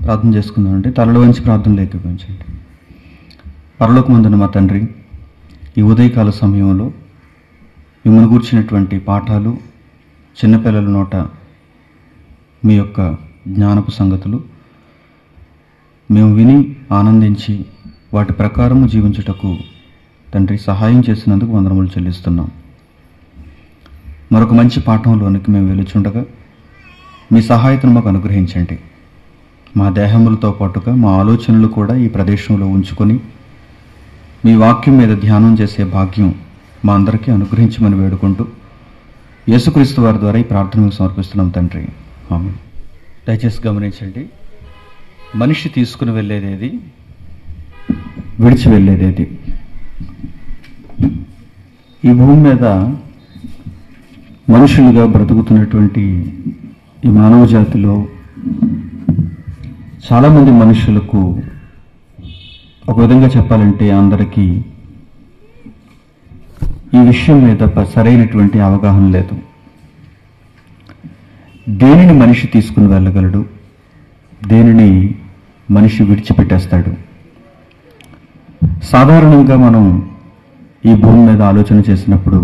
ప్రార్థన చేసుకుందామండి తలలో వంచి ప్రార్థనలు ఏకీభవించండి పరలోకమందున మా తండ్రి ఈ ఉదయకాల సమయంలో మిమ్మల్ని కూర్చున్నటువంటి పాఠాలు చిన్నపిల్లల నోట మీ యొక్క జ్ఞానపు సంగతులు మేము విని ఆనందించి వాటి ప్రకారము జీవించుటకు తండ్రి సహాయం చేసినందుకు వందనములు చెల్లిస్తున్నాం మరొక మంచి పాఠంలోనికి మేము వెలుచుండగా మీ సహాయతను మాకు అనుగ్రహించండి మా దేహములతో పాటుగా మా ఆలోచనలు కూడా ఈ ప్రదేశంలో ఉంచుకొని మీ వాక్యం మీద ధ్యానం చేసే భాగ్యం మా అందరికీ అనుగ్రహించమని వేడుకుంటూ యేసుక్రీస్తు వారి ద్వారా ఈ ప్రార్థన మీకు సమర్పిస్తున్నాం తండ్రి ఆమె దయచేసి గమనించండి మనిషి తీసుకుని వెళ్ళేదేది విడిచి వెళ్ళేదేది ఈ భూమి మీద మనుషులుగా బ్రతుకుతున్నటువంటి ఈ మానవ జాతిలో చాలామంది మనుషులకు ఒక విధంగా చెప్పాలంటే అందరికీ ఈ విషయం మీద ప- సరైనటువంటి అవగాహన లేదు దేనిని మనిషి తీసుకుని వెళ్ళగలడు దేనిని మనిషి విడిచిపెట్టేస్తాడు సాధారణంగా మనం ఈ భూమి మీద ఆలోచన చేసినప్పుడు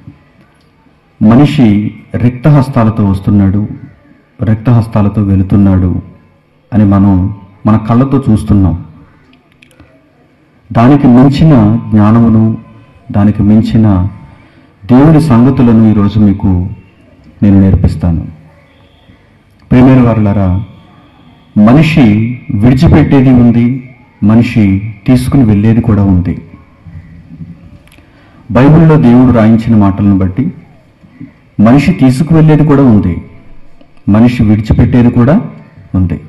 మనిషి రిక్తహస్తాలతో వస్తున్నాడు రిక్తహస్తాలతో వెళుతున్నాడు అని మనం మన కళ్ళతో చూస్తున్నాం దానికి మించిన జ్ఞానమును దానికి మించిన దేవుని సంగతులను ఈరోజు మీకు నేను నేర్పిస్తాను ప్రేమైన వారులారా మనిషి విడిచిపెట్టేది ఉంది మనిషి తీసుకుని వెళ్ళేది కూడా ఉంది బైబిల్లో దేవుడు రాయించిన మాటలను బట్టి మనిషి తీసుకువెళ్ళేది కూడా ఉంది మనిషి విడిచిపెట్టేది కూడా ఉంది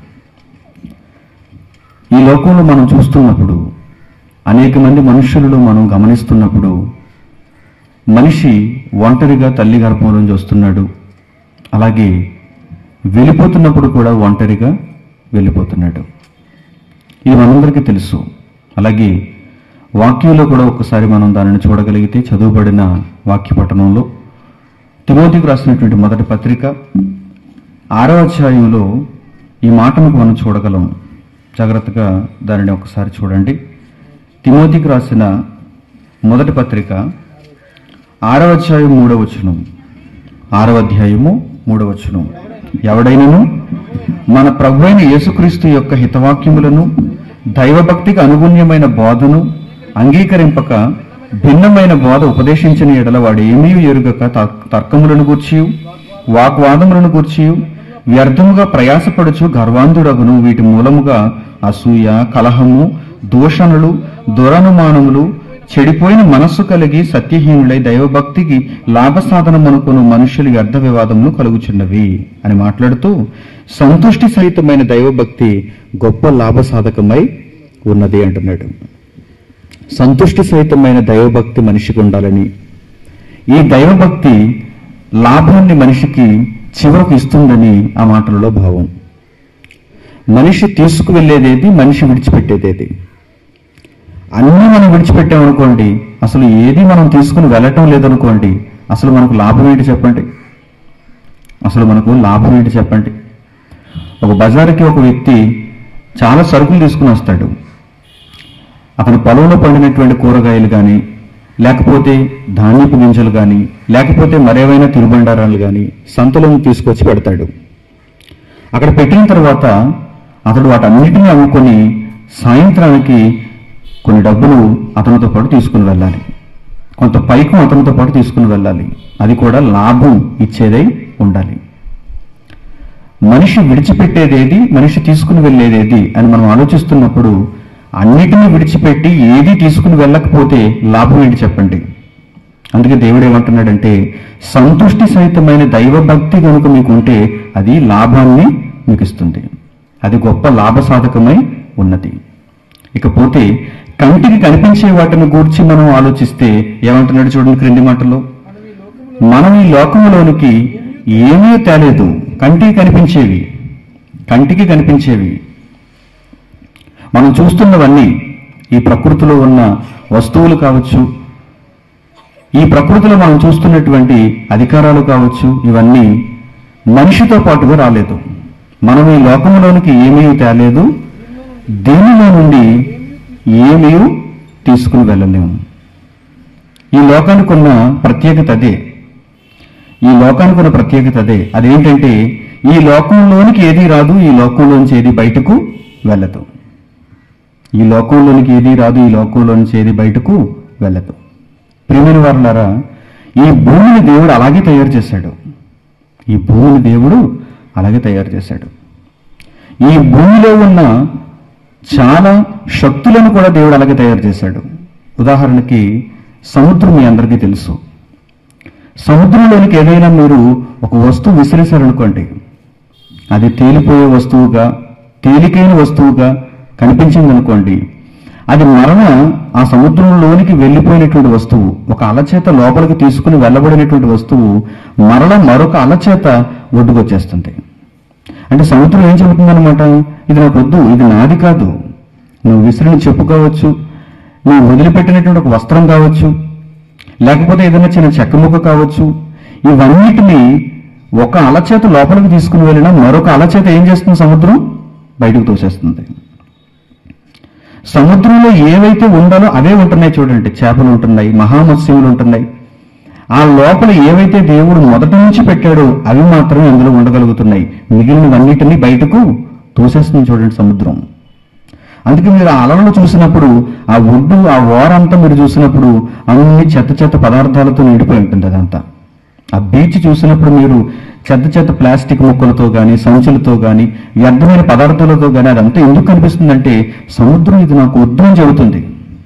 ఈ లోకంలో మనం చూస్తున్నప్పుడు అనేక మంది మనుషులలో మనం గమనిస్తున్నప్పుడు మనిషి ఒంటరిగా తల్లి గర్భం నుంచి వస్తున్నాడు అలాగే వెళ్ళిపోతున్నప్పుడు కూడా ఒంటరిగా వెళ్ళిపోతున్నాడు ఇది మనందరికీ తెలుసు అలాగే వాక్యంలో కూడా ఒకసారి మనం దానిని చూడగలిగితే చదువుబడిన వాక్య పఠనంలో తిమోతికి రాసినటువంటి మొదటి పత్రిక ఆరవ అధ్యాయంలో ఈ మాటను మనం చూడగలం జాగ్రత్తగా దానిని ఒకసారి చూడండి తిమోతికి రాసిన మొదటి పత్రిక ఆరవ అధ్యాయం మూడవ వచనం ఆరవ అధ్యాయము మూడవ వచనం ఎవడైనను మన ప్రభు అయిన యేసుక్రీస్తు యొక్క హితవాక్యములను దైవభక్తికి అనుగుణ్యమైన బోధను అంగీకరింపక భిన్నమైన బోధ ఉపదేశించిన ఎడల వాడు ఏమీ ఎరుగక త- తర్కములను గూర్చి వాగ్వాదములను గూర్చి వ్యర్థముగా ప్రయాసపడుచు గర్వాంధుడగును వీటి మూలముగా అసూయ కలహము దూషణలు దురనుమానములు చెడిపోయిన మనస్సు కలిగి సత్యహీనులై దైవభక్తికి లాభసాధనమనుకును మనుషులు వ్యర్థ వివాదములు కలుగుచున్నవి అని మాట్లాడుతూ సంతుష్టి సహితమైన దైవభక్తి గొప్ప లాభసాధకమై ఉన్నది అంటున్నాడు సంతుష్టి సహితమైన దైవభక్తి మనిషికి ఉండాలని ఈ దైవభక్తి లాభాన్ని మనిషికి చివరకు ఇస్తుందని ఆ మాటలలో భావం మనిషి తీసుకువెళ్ళేదేది మనిషి విడిచిపెట్టేదేది అన్నీ మనం విడిచిపెట్టామనుకోండి అసలు ఏది మనం తీసుకుని వెళ్ళటం లేదనుకోండి అసలు మనకు లాభం ఏంటి చెప్పండి అసలు మనకు లాభం ఏంటి చెప్పండి ఒక బజారుకి ఒక వ్యక్తి చాలా సరుకులు తీసుకుని వస్తాడు అతని పొలంలో పండినటువంటి కూరగాయలు కానీ లేకపోతే ధాన్యపు గింజలు కానీ లేకపోతే మరేవైనా తిరుబండారాలు కానీ సంతలను తీసుకొచ్చి పెడతాడు అక్కడ పెట్టిన తర్వాత అతడు వాటన్నిటిని అమ్ముకొని సాయంత్రానికి కొన్ని డబ్బులు అతనితో పాటు తీసుకుని వెళ్ళాలి కొంత పైకం అతనితో పాటు తీసుకుని వెళ్ళాలి అది కూడా లాభం ఇచ్చేదై ఉండాలి మనిషి విడిచిపెట్టేదేది మనిషి తీసుకుని వెళ్ళేదేది అని మనం ఆలోచిస్తున్నప్పుడు అన్నిటినీ విడిచిపెట్టి ఏది తీసుకుని వెళ్ళకపోతే లాభం ఏంటి చెప్పండి అందుకే దేవుడు ఏమంటున్నాడంటే సంతుష్టి సహితమైన దైవభక్తి కనుక మీకు ఉంటే అది లాభాన్ని మీకు ఇస్తుంది అది గొప్ప లాభసాధకమై ఉన్నది ఇకపోతే కంటికి కనిపించే వాటిని గూర్చి మనం ఆలోచిస్తే ఏమంటున్నాడు చూడండి క్రింది మాటలో మనం ఈ లోకంలోనికి ఏమీ తేలేదు కంటికి కనిపించేవి కంటికి కనిపించేవి మనం చూస్తున్నవన్నీ ఈ ప్రకృతిలో ఉన్న వస్తువులు కావచ్చు ఈ ప్రకృతిలో మనం చూస్తున్నటువంటి అధికారాలు కావచ్చు ఇవన్నీ మనిషితో పాటుగా రాలేదు మనం ఈ లోకంలోనికి ఏమీ తేలేదు దీనిలో నుండి ఏమీ తీసుకుని వెళ్ళలేము ఈ లోకానికి ఉన్న ప్రత్యేకత అదే ఈ లోకానికి ఉన్న ప్రత్యేకత అదే అదేంటంటే ఈ లోకంలోనికి ఏది రాదు ఈ లోకంలోంచి ఏది బయటకు వెళ్ళదు ఈ లోకంలోనికి ఏది రాదు ఈ లోకంలోంచి ఏది బయటకు వెళ్ళదు ప్రియమైన వారులారా ఈ భూమిని దేవుడు అలాగే తయారు చేశాడు ఈ భూమిని దేవుడు అలాగే తయారు చేశాడు ఈ భూమిలో ఉన్న చాలా శక్తులను కూడా దేవుడు అలాగే తయారు చేశాడు ఉదాహరణకి సముద్రం మీ అందరికీ తెలుసు సముద్రంలోనికి ఏదైనా మీరు ఒక వస్తువు విసిరేశారనుకోండి అది తేలిపోయే వస్తువుగా తేలికైన వస్తువుగా కనిపించింది అనుకోండి అది మరణ ఆ సముద్రంలోనికి వెళ్ళిపోయినటువంటి వస్తువు ఒక అలచేత లోపలికి తీసుకుని వెళ్ళబడినటువంటి వస్తువు మరల మరొక అలచేత ఒడ్డుకొచ్చేస్తుంది అంటే సముద్రం ఏం చెబుతుందన్నమాట ఇది నాకు వద్దు ఇది నాది కాదు నువ్వు విసిరిని చెప్పుకోవచ్చు నువ్వు వదిలిపెట్టినటువంటి ఒక వస్త్రం కావచ్చు లేకపోతే ఏదైనా చిన్న చెక్క ముక్క కావచ్చు ఇవన్నిటిని ఒక అలచేత లోపలికి తీసుకుని వెళ్ళినా మరొక అలచేత ఏం చేస్తుంది సముద్రం బయటకు తోసేస్తుంది సముద్రంలో ఏవైతే ఉండాలో అవే ఉంటున్నాయి చూడండి చేపలు ఉంటున్నాయి మహామత్స్యములు ఉంటున్నాయి ఆ లోపల ఏవైతే దేవుడు మొదటి నుంచి పెట్టాడో అవి మాత్రమే అందులో ఉండగలుగుతున్నాయి మిగిలినవన్నిటినీ బయటకు తోసేస్తుంది చూడండి సముద్రం అందుకే మీరు ఆ అలలను చూసినప్పుడు ఆ ఒడ్డు ఆ ఓరంతా మీరు చూసినప్పుడు అన్ని చెత్త చెత్త పదార్థాలతో నిండిపోయి ఉంటుంది అదంతా ఆ బీచ్ చూసినప్పుడు మీరు చెత్త చెత్త ప్లాస్టిక్ ముక్కలతో కానీ సంచులతో కానీ వ్యర్థమైన పదార్థాలతో కానీ అదంతా ఎందుకు కనిపిస్తుందంటే సముద్రం ఇది నాకు వద్దు అని చెబుతుంది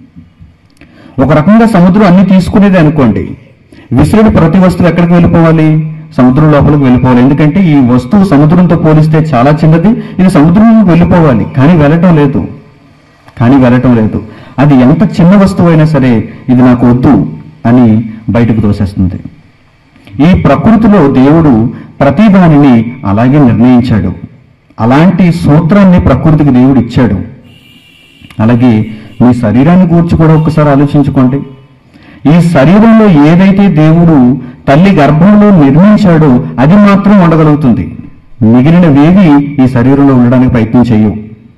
ఒక రకంగా సముద్రం అన్ని తీసుకునేది అనుకోండి విసిరుడు ప్రతి వస్తువు ఎక్కడికి వెళ్ళిపోవాలి సముద్రం లోపలికి వెళ్ళిపోవాలి ఎందుకంటే ఈ వస్తువు సముద్రంతో పోలిస్తే చాలా చిన్నది ఇది సముద్రంలోకి వెళ్ళిపోవాలి కానీ వెళ్ళటం లేదు కానీ వెళ్ళటం లేదు అది ఎంత చిన్న వస్తువు అయినా సరే ఇది నాకు వద్దు అని బయటకు తోసేస్తుంది ఈ ప్రకృతిలో దేవుడు ప్రతి దానిని అలాగే నిర్ణయించాడు అలాంటి సూత్రాన్ని ప్రకృతికి దేవుడు ఇచ్చాడు అలాగే మీ శరీరాన్ని గూర్చి కూడా ఒకసారి ఆలోచించుకోండి ఈ శరీరంలో ఏదైతే దేవుడు తల్లి గర్భంలో నిర్మించాడో అది మాత్రం ఉండగలుగుతుంది మిగిలినవేవి ఈ శరీరంలో ఉండడానికి ప్రయత్నం చేయవు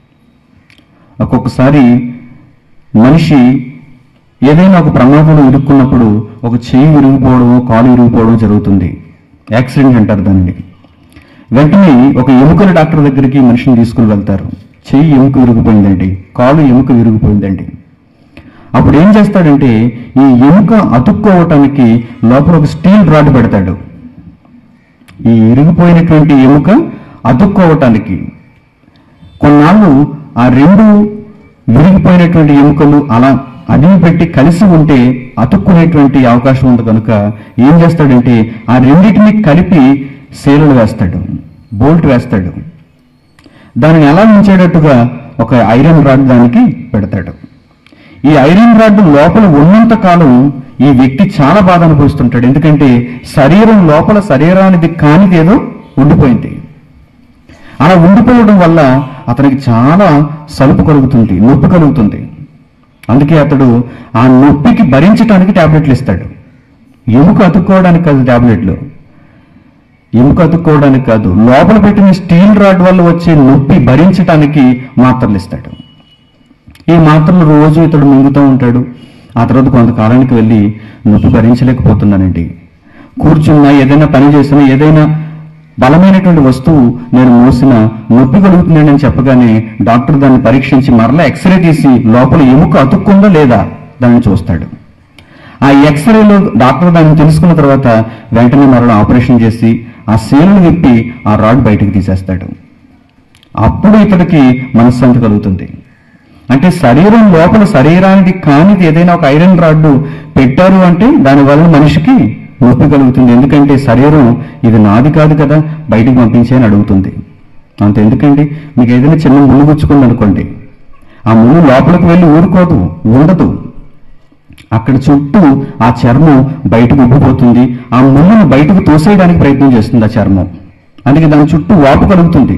ఒక్కొక్కసారి మనిషి ఏదైనా ఒక ప్రమాదంలో ఇరుక్కున్నప్పుడు ఒక చేయి విరిగిపోవడం కాలు విరిగిపోవడం జరుగుతుంది యాక్సిడెంట్ అంటారు దాన్ని వెంటనే ఒక ఎముకల డాక్టర్ దగ్గరికి మనిషిని తీసుకుని వెళ్తారు చెయ్యి ఎముక విరిగిపోయిందండి కాలు ఎముక విరిగిపోయిందండి అప్పుడు ఏం చేస్తాడంటే ఈ ఎముక అతుక్కోవటానికి లోపల ఒక స్టీల్ రాడ్ పెడతాడు ఈ ఇరిగిపోయినటువంటి ఎముక అతుక్కోవటానికి కొన్నాళ్ళు ఆ రెండు విరిగిపోయినటువంటి ఎముకలు అలా అది పెట్టి కలిసి ఉంటే అతుక్కునేటువంటి అవకాశం ఉంది కనుక ఏం చేస్తాడంటే ఆ రెండింటిని కలిపి సేలులు వేస్తాడు బోల్ట్ వేస్తాడు దానిని ఎలా ఉంచేటట్టుగా ఒక ఐరన్ రాడ్ దానికి పెడతాడు ఈ ఐరన్ రాడ్ లోపల ఉన్నంత కాలం ఈ వ్యక్తి చాలా బాధ అనుభవిస్తుంటాడు ఎందుకంటే శరీరం లోపల శరీరానికి కానిది ఏదో ఉండిపోయింది అలా ఉండిపోవడం వల్ల అతనికి చాలా సలుపు కలుగుతుంది నొప్పి కలుగుతుంది అందుకే అతడు ఆ నొప్పికి భరించడానికి టాబ్లెట్లు ఇస్తాడు ఎముక అతుక్కోవడానికి కాదు టాబ్లెట్లు ఎముక అతుక్కోవడానికి కాదు లోపల పెట్టిన స్టీల్ రాడ్ వల్ల వచ్చే నొప్పి భరించడానికి మాత్రలు ఇస్తాడు ఈ మాత్రలు రోజు ఇతడు మింగుతూ ఉంటాడు ఆ తర్వాత కొంతకాలానికి వెళ్ళి నొప్పి భరించలేకపోతున్నానండి కూర్చున్నా ఏదైనా పని చేసినా ఏదైనా బలమైనటువంటి వస్తువు నేను మోసిన నొప్పి కలుగుతుందండి అని చెప్పగానే డాక్టర్ దాన్ని పరీక్షించి మరలా ఎక్స్రే తీసి లోపల ఎముక అతుక్కుందా లేదా దాన్ని చూస్తాడు ఆ ఎక్స్రేలో డాక్టర్ దాన్ని తెలుసుకున్న తర్వాత వెంటనే మరలా ఆపరేషన్ చేసి ఆ సేలును విప్పి ఆ రాడ్ బయటకు తీసేస్తాడు అప్పుడు ఇతడికి మనశ్శాంతి కలుగుతుంది అంటే శరీరం లోపల శరీరానికి కానిది ఏదైనా ఒక ఐరన్ రాడ్డు పెట్టారు అంటే దానివల్ల మనిషికి నొప్పి కలుగుతుంది ఎందుకంటే శరీరం ఇది నాది కాదు కదా బయటికి పంపించే అని అడుగుతుంది అంత ఎందుకండి మీకు ఏదైనా చిన్న ముళ్ళు గుచ్చుకుంది అనుకోండి ఆ ముళ్ళు లోపలికి వెళ్ళి ఊరుకోదు ఉండదు అక్కడ చుట్టూ ఆ చర్మం బయటకు ఉబ్బిపోతుంది ఆ ముళ్ళను బయటకు తోసేయడానికి ప్రయత్నం చేస్తుంది ఆ చర్మం అందుకే దాని చుట్టూ వాపు కలుగుతుంది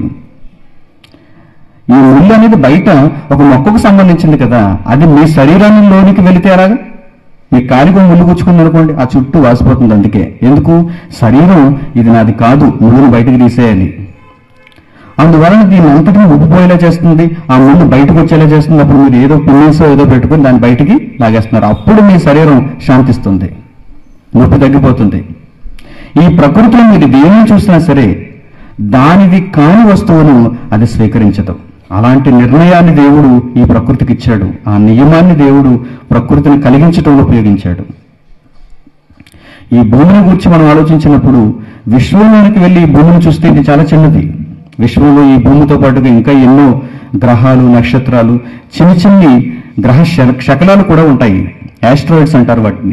ఈ ముళ్ళు అనేది బయట ఒక మొక్కకు సంబంధించింది కదా అది మీ శరీరానికి వెళితే ఎలాగా మీ కాలికి ముళ్ళు గుచ్చుకుంది అనుకోండి ఆ చుట్టూ వాసిపోతుంది అందుకే ఎందుకు శరీరం ఇది నాది కాదు ముళ్ళును బయటకు తీసేయాలి అందువలన దీన్ని అంతటిని ఉబ్బిపోయేలా చేస్తుంది ఆ ముళ్ళు బయటకు వచ్చేలా చేస్తుంది అప్పుడు మీరు ఏదో పిన్నీసో ఏదో పెట్టుకుని దాన్ని బయటికి లాగేస్తున్నారు అప్పుడు మీ శరీరం శాంతిస్తుంది నొప్పి తగ్గిపోతుంది ఈ ప్రకృతిలో మీరు దేనిని చూసినా సరే దానిది కాని వస్తువును అది స్వీకరించదు అలాంటి నిర్ణయాన్ని దేవుడు ఈ ప్రకృతికి ఇచ్చాడు ఆ నియమాన్ని దేవుడు ప్రకృతిని కలిగించడంలో ఉపయోగించాడు ఈ భూమిని గురించి మనం ఆలోచించినప్పుడు విశ్వంలోనికి వెళ్ళి ఈ భూమిని చూస్తే ఇది చాలా చిన్నది విశ్వంలో ఈ భూమితో పాటుగా ఇంకా ఎన్నో గ్రహాలు నక్షత్రాలు చిన్న చిన్ని గ్రహ శ- శకలాలు కూడా ఉంటాయి ఆస్ట్రాయిడ్స్ అంటారు వాటిని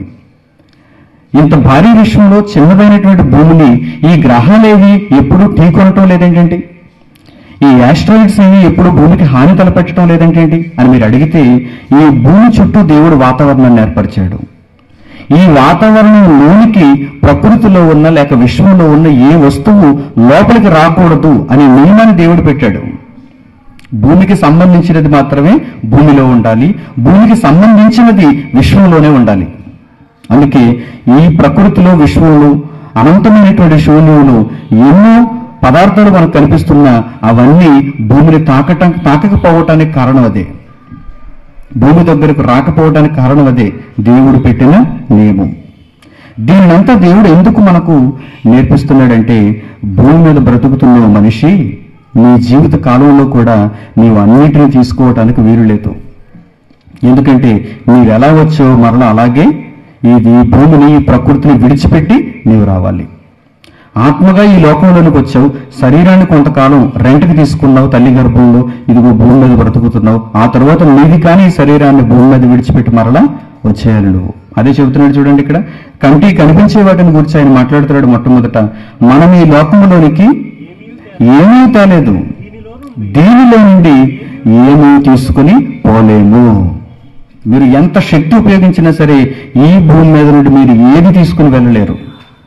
ఇంత భారీ విశ్వంలో చిన్నదైనటువంటి భూమిని ఈ గ్రహాలేవి ఎప్పుడూ ఢీకొనటం లేదేంటండి ఈ ఆస్ట్రాయిడ్స్ ఏవి ఎప్పుడు భూమికి హాని తలపెట్టడం లేదంటేంటి అని మీరు అడిగితే ఈ భూమి చుట్టూ దేవుడు వాతావరణాన్ని ఏర్పరిచాడు ఈ వాతావరణంలోనికి ప్రకృతిలో ఉన్న లేక విశ్వంలో ఉన్న ఏ వస్తువు లోపలికి రాకూడదు అనే నియమాన్ని దేవుడు పెట్టాడు భూమికి సంబంధించినది మాత్రమే భూమిలో ఉండాలి భూమికి సంబంధించినది విశ్వంలోనే ఉండాలి అందుకే ఈ ప్రకృతిలో విశ్వంలో అనంతమైనటువంటి శూన్యంలో ఎన్నో పదార్థాలు మనకు కనిపిస్తున్నా అవన్నీ భూమిని తాకటం తాకకపోవటానికి కారణం అదే భూమి దగ్గరకు రాకపోవడానికి కారణం అదే దేవుడు పెట్టిన నియమం దీన్నంతా దేవుడు ఎందుకు మనకు నేర్పిస్తున్నాడంటే భూమి మీద బ్రతుకుతున్న మనిషి నీ జీవిత కాలంలో కూడా నీవు అన్నిటిని తీసుకోవటానికి వీలు లేదు ఎందుకంటే నీవు ఎలా వచ్చావో మరలా అలాగే ఇది ఈ భూమిని ఈ ప్రకృతిని విడిచిపెట్టి నీవు రావాలి ఆత్మగా ఈ లోకంలోనికి వచ్చావు శరీరాన్ని కొంతకాలం రెంట్కి తీసుకున్నావు తల్లి గర్భంలో ఇదిగో భూమి మీద బ్రతుకుతున్నావు ఆ తర్వాత నీది కానీ ఈ శరీరాన్ని భూమి మీద విడిచిపెట్టి మరలా వచ్చేయాలి నువ్వు అదే చెబుతున్నాడు చూడండి ఇక్కడ కంటి కనిపించే వాటిని గురించి ఆయన మాట్లాడుతున్నాడు మొట్టమొదట మనం ఈ లోకంలోనికి ఏమీ తేలేదు దీనిలో నుండి ఏమీ తీసుకుని పోలేము మీరు ఎంత శక్తి ఉపయోగించినా సరే ఈ భూమి మీద నుండి మీరు ఏది తీసుకుని వెళ్ళలేరు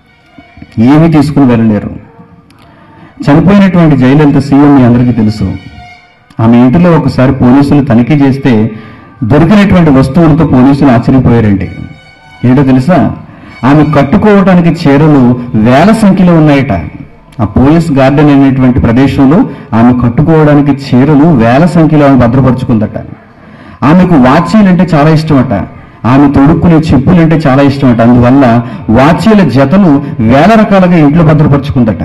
ఏమీ తీసుకుని వెళ్ళలేరు చనిపోయినటువంటి జయలలిత సీఎం మీ అందరికీ తెలుసు ఆమె ఇంటిలో ఒకసారి పోలీసులు తనిఖీ చేస్తే దొరికినటువంటి వస్తువులతో పోలీసులు ఆశ్చర్యపోయారండి ఏంటో తెలుసా ఆమె కట్టుకోవడానికి చీరలు వేల సంఖ్యలో ఉన్నాయట ఆ పోలీస్ గార్డెన్ అనేటువంటి ప్రదేశంలో ఆమె కట్టుకోవడానికి చీరలు వేల సంఖ్యలో ఆమె భద్రపరుచుకుందట ఆమెకు వాచీలు అంటే చాలా ఇష్టమట ఆమె తొడుక్కునే చెప్పులు అంటే చాలా ఇష్టమట అందువల్ల వాచీల జతలు వేల రకాలుగా ఇంట్లో భద్రపరుచుకుందట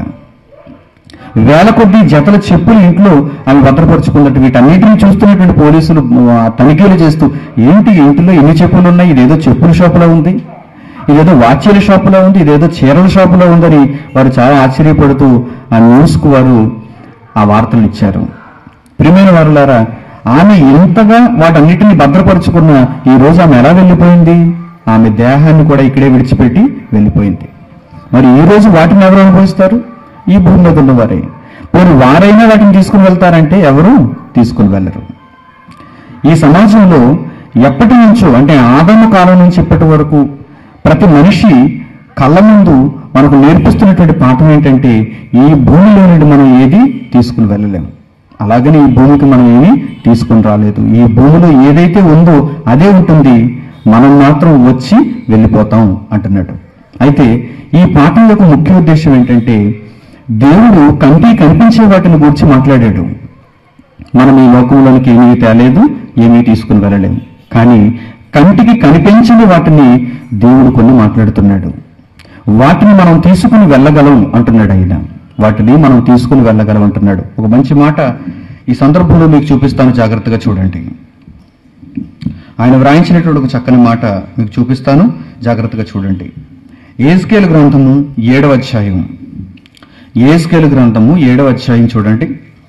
వేల కొద్ది జతల చెప్పులు ఇంట్లో ఆమె భద్రపరుచుకుందట వీటన్నిటిని చూస్తున్నటువంటి పోలీసులు ఆ, తనిఖీలు చేస్తూ ఏంటి ఇంటిలో ఎన్ని చెప్పులు ఉన్నాయి ఇదేదో చెప్పుల షాపులో ఉంది ఇదేదో వాచీల షాపులో ఉంది ఇదేదో చీరల షాపులో ఉందని వారు చాలా ఆశ్చర్యపడుతూ ఆ న్యూస్కు వారు ఆ వార్తలు ఇచ్చారు ప్రియమైన వారులారా ఆమె ఎంతగా వాటన్నిటిని భద్రపరుచుకున్న ఈ రోజు ఆమె ఎలా వెళ్ళిపోయింది ఆమె దేహాన్ని కూడా ఇక్కడే విడిచిపెట్టి వెళ్ళిపోయింది మరి ఈ రోజు వాటిని ఎవరు అనుభవిస్తారు ఈ భూమి మీద ఉన్నవారే పోనీ వారైనా వాటిని తీసుకుని వెళ్తారంటే ఎవరు తీసుకుని వెళ్ళరు ఈ సమాజంలో ఎప్పటి నుంచో అంటే ఆదమ కాలం నుంచి ఇప్పటి వరకు ప్రతి మనిషి కళ్ళ ముందు మనకు నేర్పిస్తున్నటువంటి పాఠం ఏంటంటే ఈ భూమిలో నుండి మనం ఏది తీసుకుని వెళ్ళలేము అలాగని ఈ భూమికి మనం ఏమీ తీసుకుని రాలేదు ఈ భూమిలో ఏదైతే ఉందో అదే ఉంటుంది మనం మాత్రం వచ్చి వెళ్ళిపోతాం అంటున్నాడు అయితే ఈ పాఠం యొక్క ముఖ్య ఉద్దేశం ఏంటంటే దేవుడు కంటి కనిపించే వాటిని గురించి మాట్లాడాడు మనం ఈ లోకంలోనికి ఏమీ తేలేదు ఏమీ తీసుకుని వెళ్ళలేము కానీ కంటికి కనిపించని వాటిని దేవుడు కొన్ని మాట్లాడుతున్నాడు వాటిని మనం తీసుకుని వెళ్ళగలం అంటున్నాడు ఆయన వాటిని మనం తీసుకుని వెళ్ళగలం అంటున్నాడు ఒక మంచి మాట ఈ సందర్భంలో మీకు చూపిస్తాను జాగ్రత్తగా చూడండి ఆయన వ్రాయించినటువంటి ఒక చక్కని మాట మీకు చూపిస్తాను జాగ్రత్తగా చూడండి ఏస్కేల్ గ్రంథము ఏడవ అధ్యాయం ఏస్కేల్ గ్రంథము ఏడవ అధ్యాయం చూడండి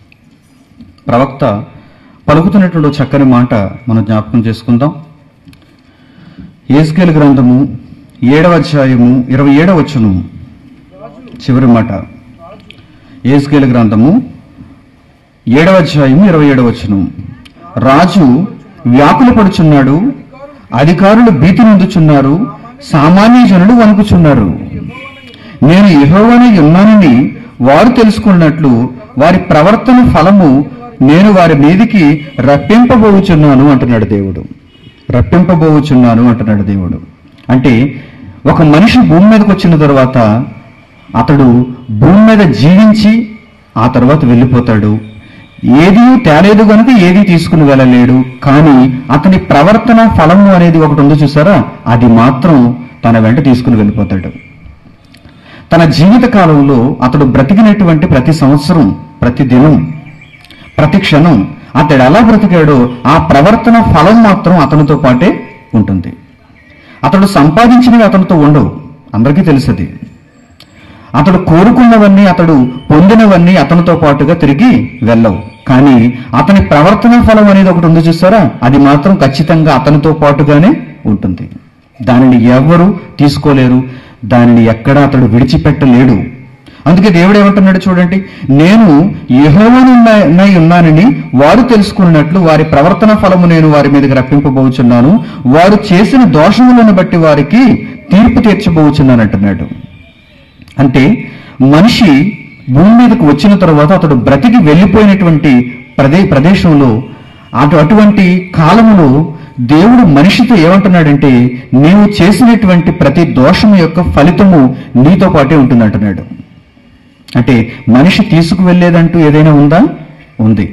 ప్రవక్త పలుకుతున్నటువంటి ఒక చక్కని మాట మనం జ్ఞాపకం చేసుకుందాం ఏస్కేల్ గ్రంథము ఏడవ అధ్యాయము ఇరవై ఏడవ వచ్చును చివరి మాట ఏస్కేల్ గ్రంథము ఏడవ అధ్యాయము ఇరవై ఏడవ వచ్చును రాజు వ్యాకుల పడుచున్నాడు అధికారులు భీతి నొందుచున్నారు సామాన్య జనులు వణుకుచున్నారు నేను యెహోవానే ఉన్నానని వారు తెలుసుకున్నట్లు వారి ప్రవర్తన ఫలము నేను వారి మీదికి రప్పింపబోచున్నాను అంటున్నాడు దేవుడు రప్పింపబోచున్నాను అంటున్నాడు దేవుడు అంటే ఒక మనిషి భూమి మీదకి వచ్చిన తర్వాత అతడు భూమి మీద జీవించి ఆ తర్వాత వెళ్ళిపోతాడు ఏది తేలేదు కనుక ఏది తీసుకుని వెళ్ళలేడు కానీ అతని ప్రవర్తన ఫలము అనేది ఒకటి ఉంది చూసారా అది మాత్రం తన వెంట తీసుకుని వెళ్ళిపోతాడు తన జీవిత కాలంలో అతడు బ్రతికినటువంటి ప్రతి సంవత్సరం ప్రతి దినం ప్రతి క్షణం అతడు ఎలా బ్రతికాడో ఆ ప్రవర్తన ఫలం మాత్రం అతనితో పాటే ఉంటుంది అతడు సంపాదించినవి అతనితో ఉండవు అందరికీ తెలుసది అతడు కోరుకున్నవన్నీ అతడు పొందినవన్నీ అతనితో పాటుగా తిరిగి వెళ్ళవు కానీ అతని ప్రవర్తన ఫలం అనేది ఒకటి ఉంది చూసారా అది మాత్రం ఖచ్చితంగా అతనితో పాటుగానే ఉంటుంది దానిని ఎవరు తీసుకోలేరు దానిని ఎక్కడ అతడు విడిచిపెట్టలేడు అందుకే దేవుడు ఏమంటున్నాడు చూడండి నేను యెహోవానై ఉన్నానని వారు తెలుసుకున్నట్లు వారి ప్రవర్తన ఫలము నేను వారి మీదకి రప్పింపబోచున్నాను వారు చేసిన దోషములను బట్టి వారికి తీర్పు తీర్చబోచున్నాను అంటున్నాడు అంటే మనిషి భూమి మీదకు వచ్చిన తర్వాత అతడు బ్రతికి వెళ్ళిపోయినటువంటి ప్రదే ప్రదేశంలో అటు అటువంటి కాలములో దేవుడు మనిషితో ఏమంటున్నాడంటే నీవు చేసినటువంటి ప్రతి దోషము యొక్క ఫలితము నీతో పాటే ఉంటుంది అంటున్నాడు అంటే మనిషి తీసుకువెళ్ళేదంటూ ఏదైనా ఉందా ఉంది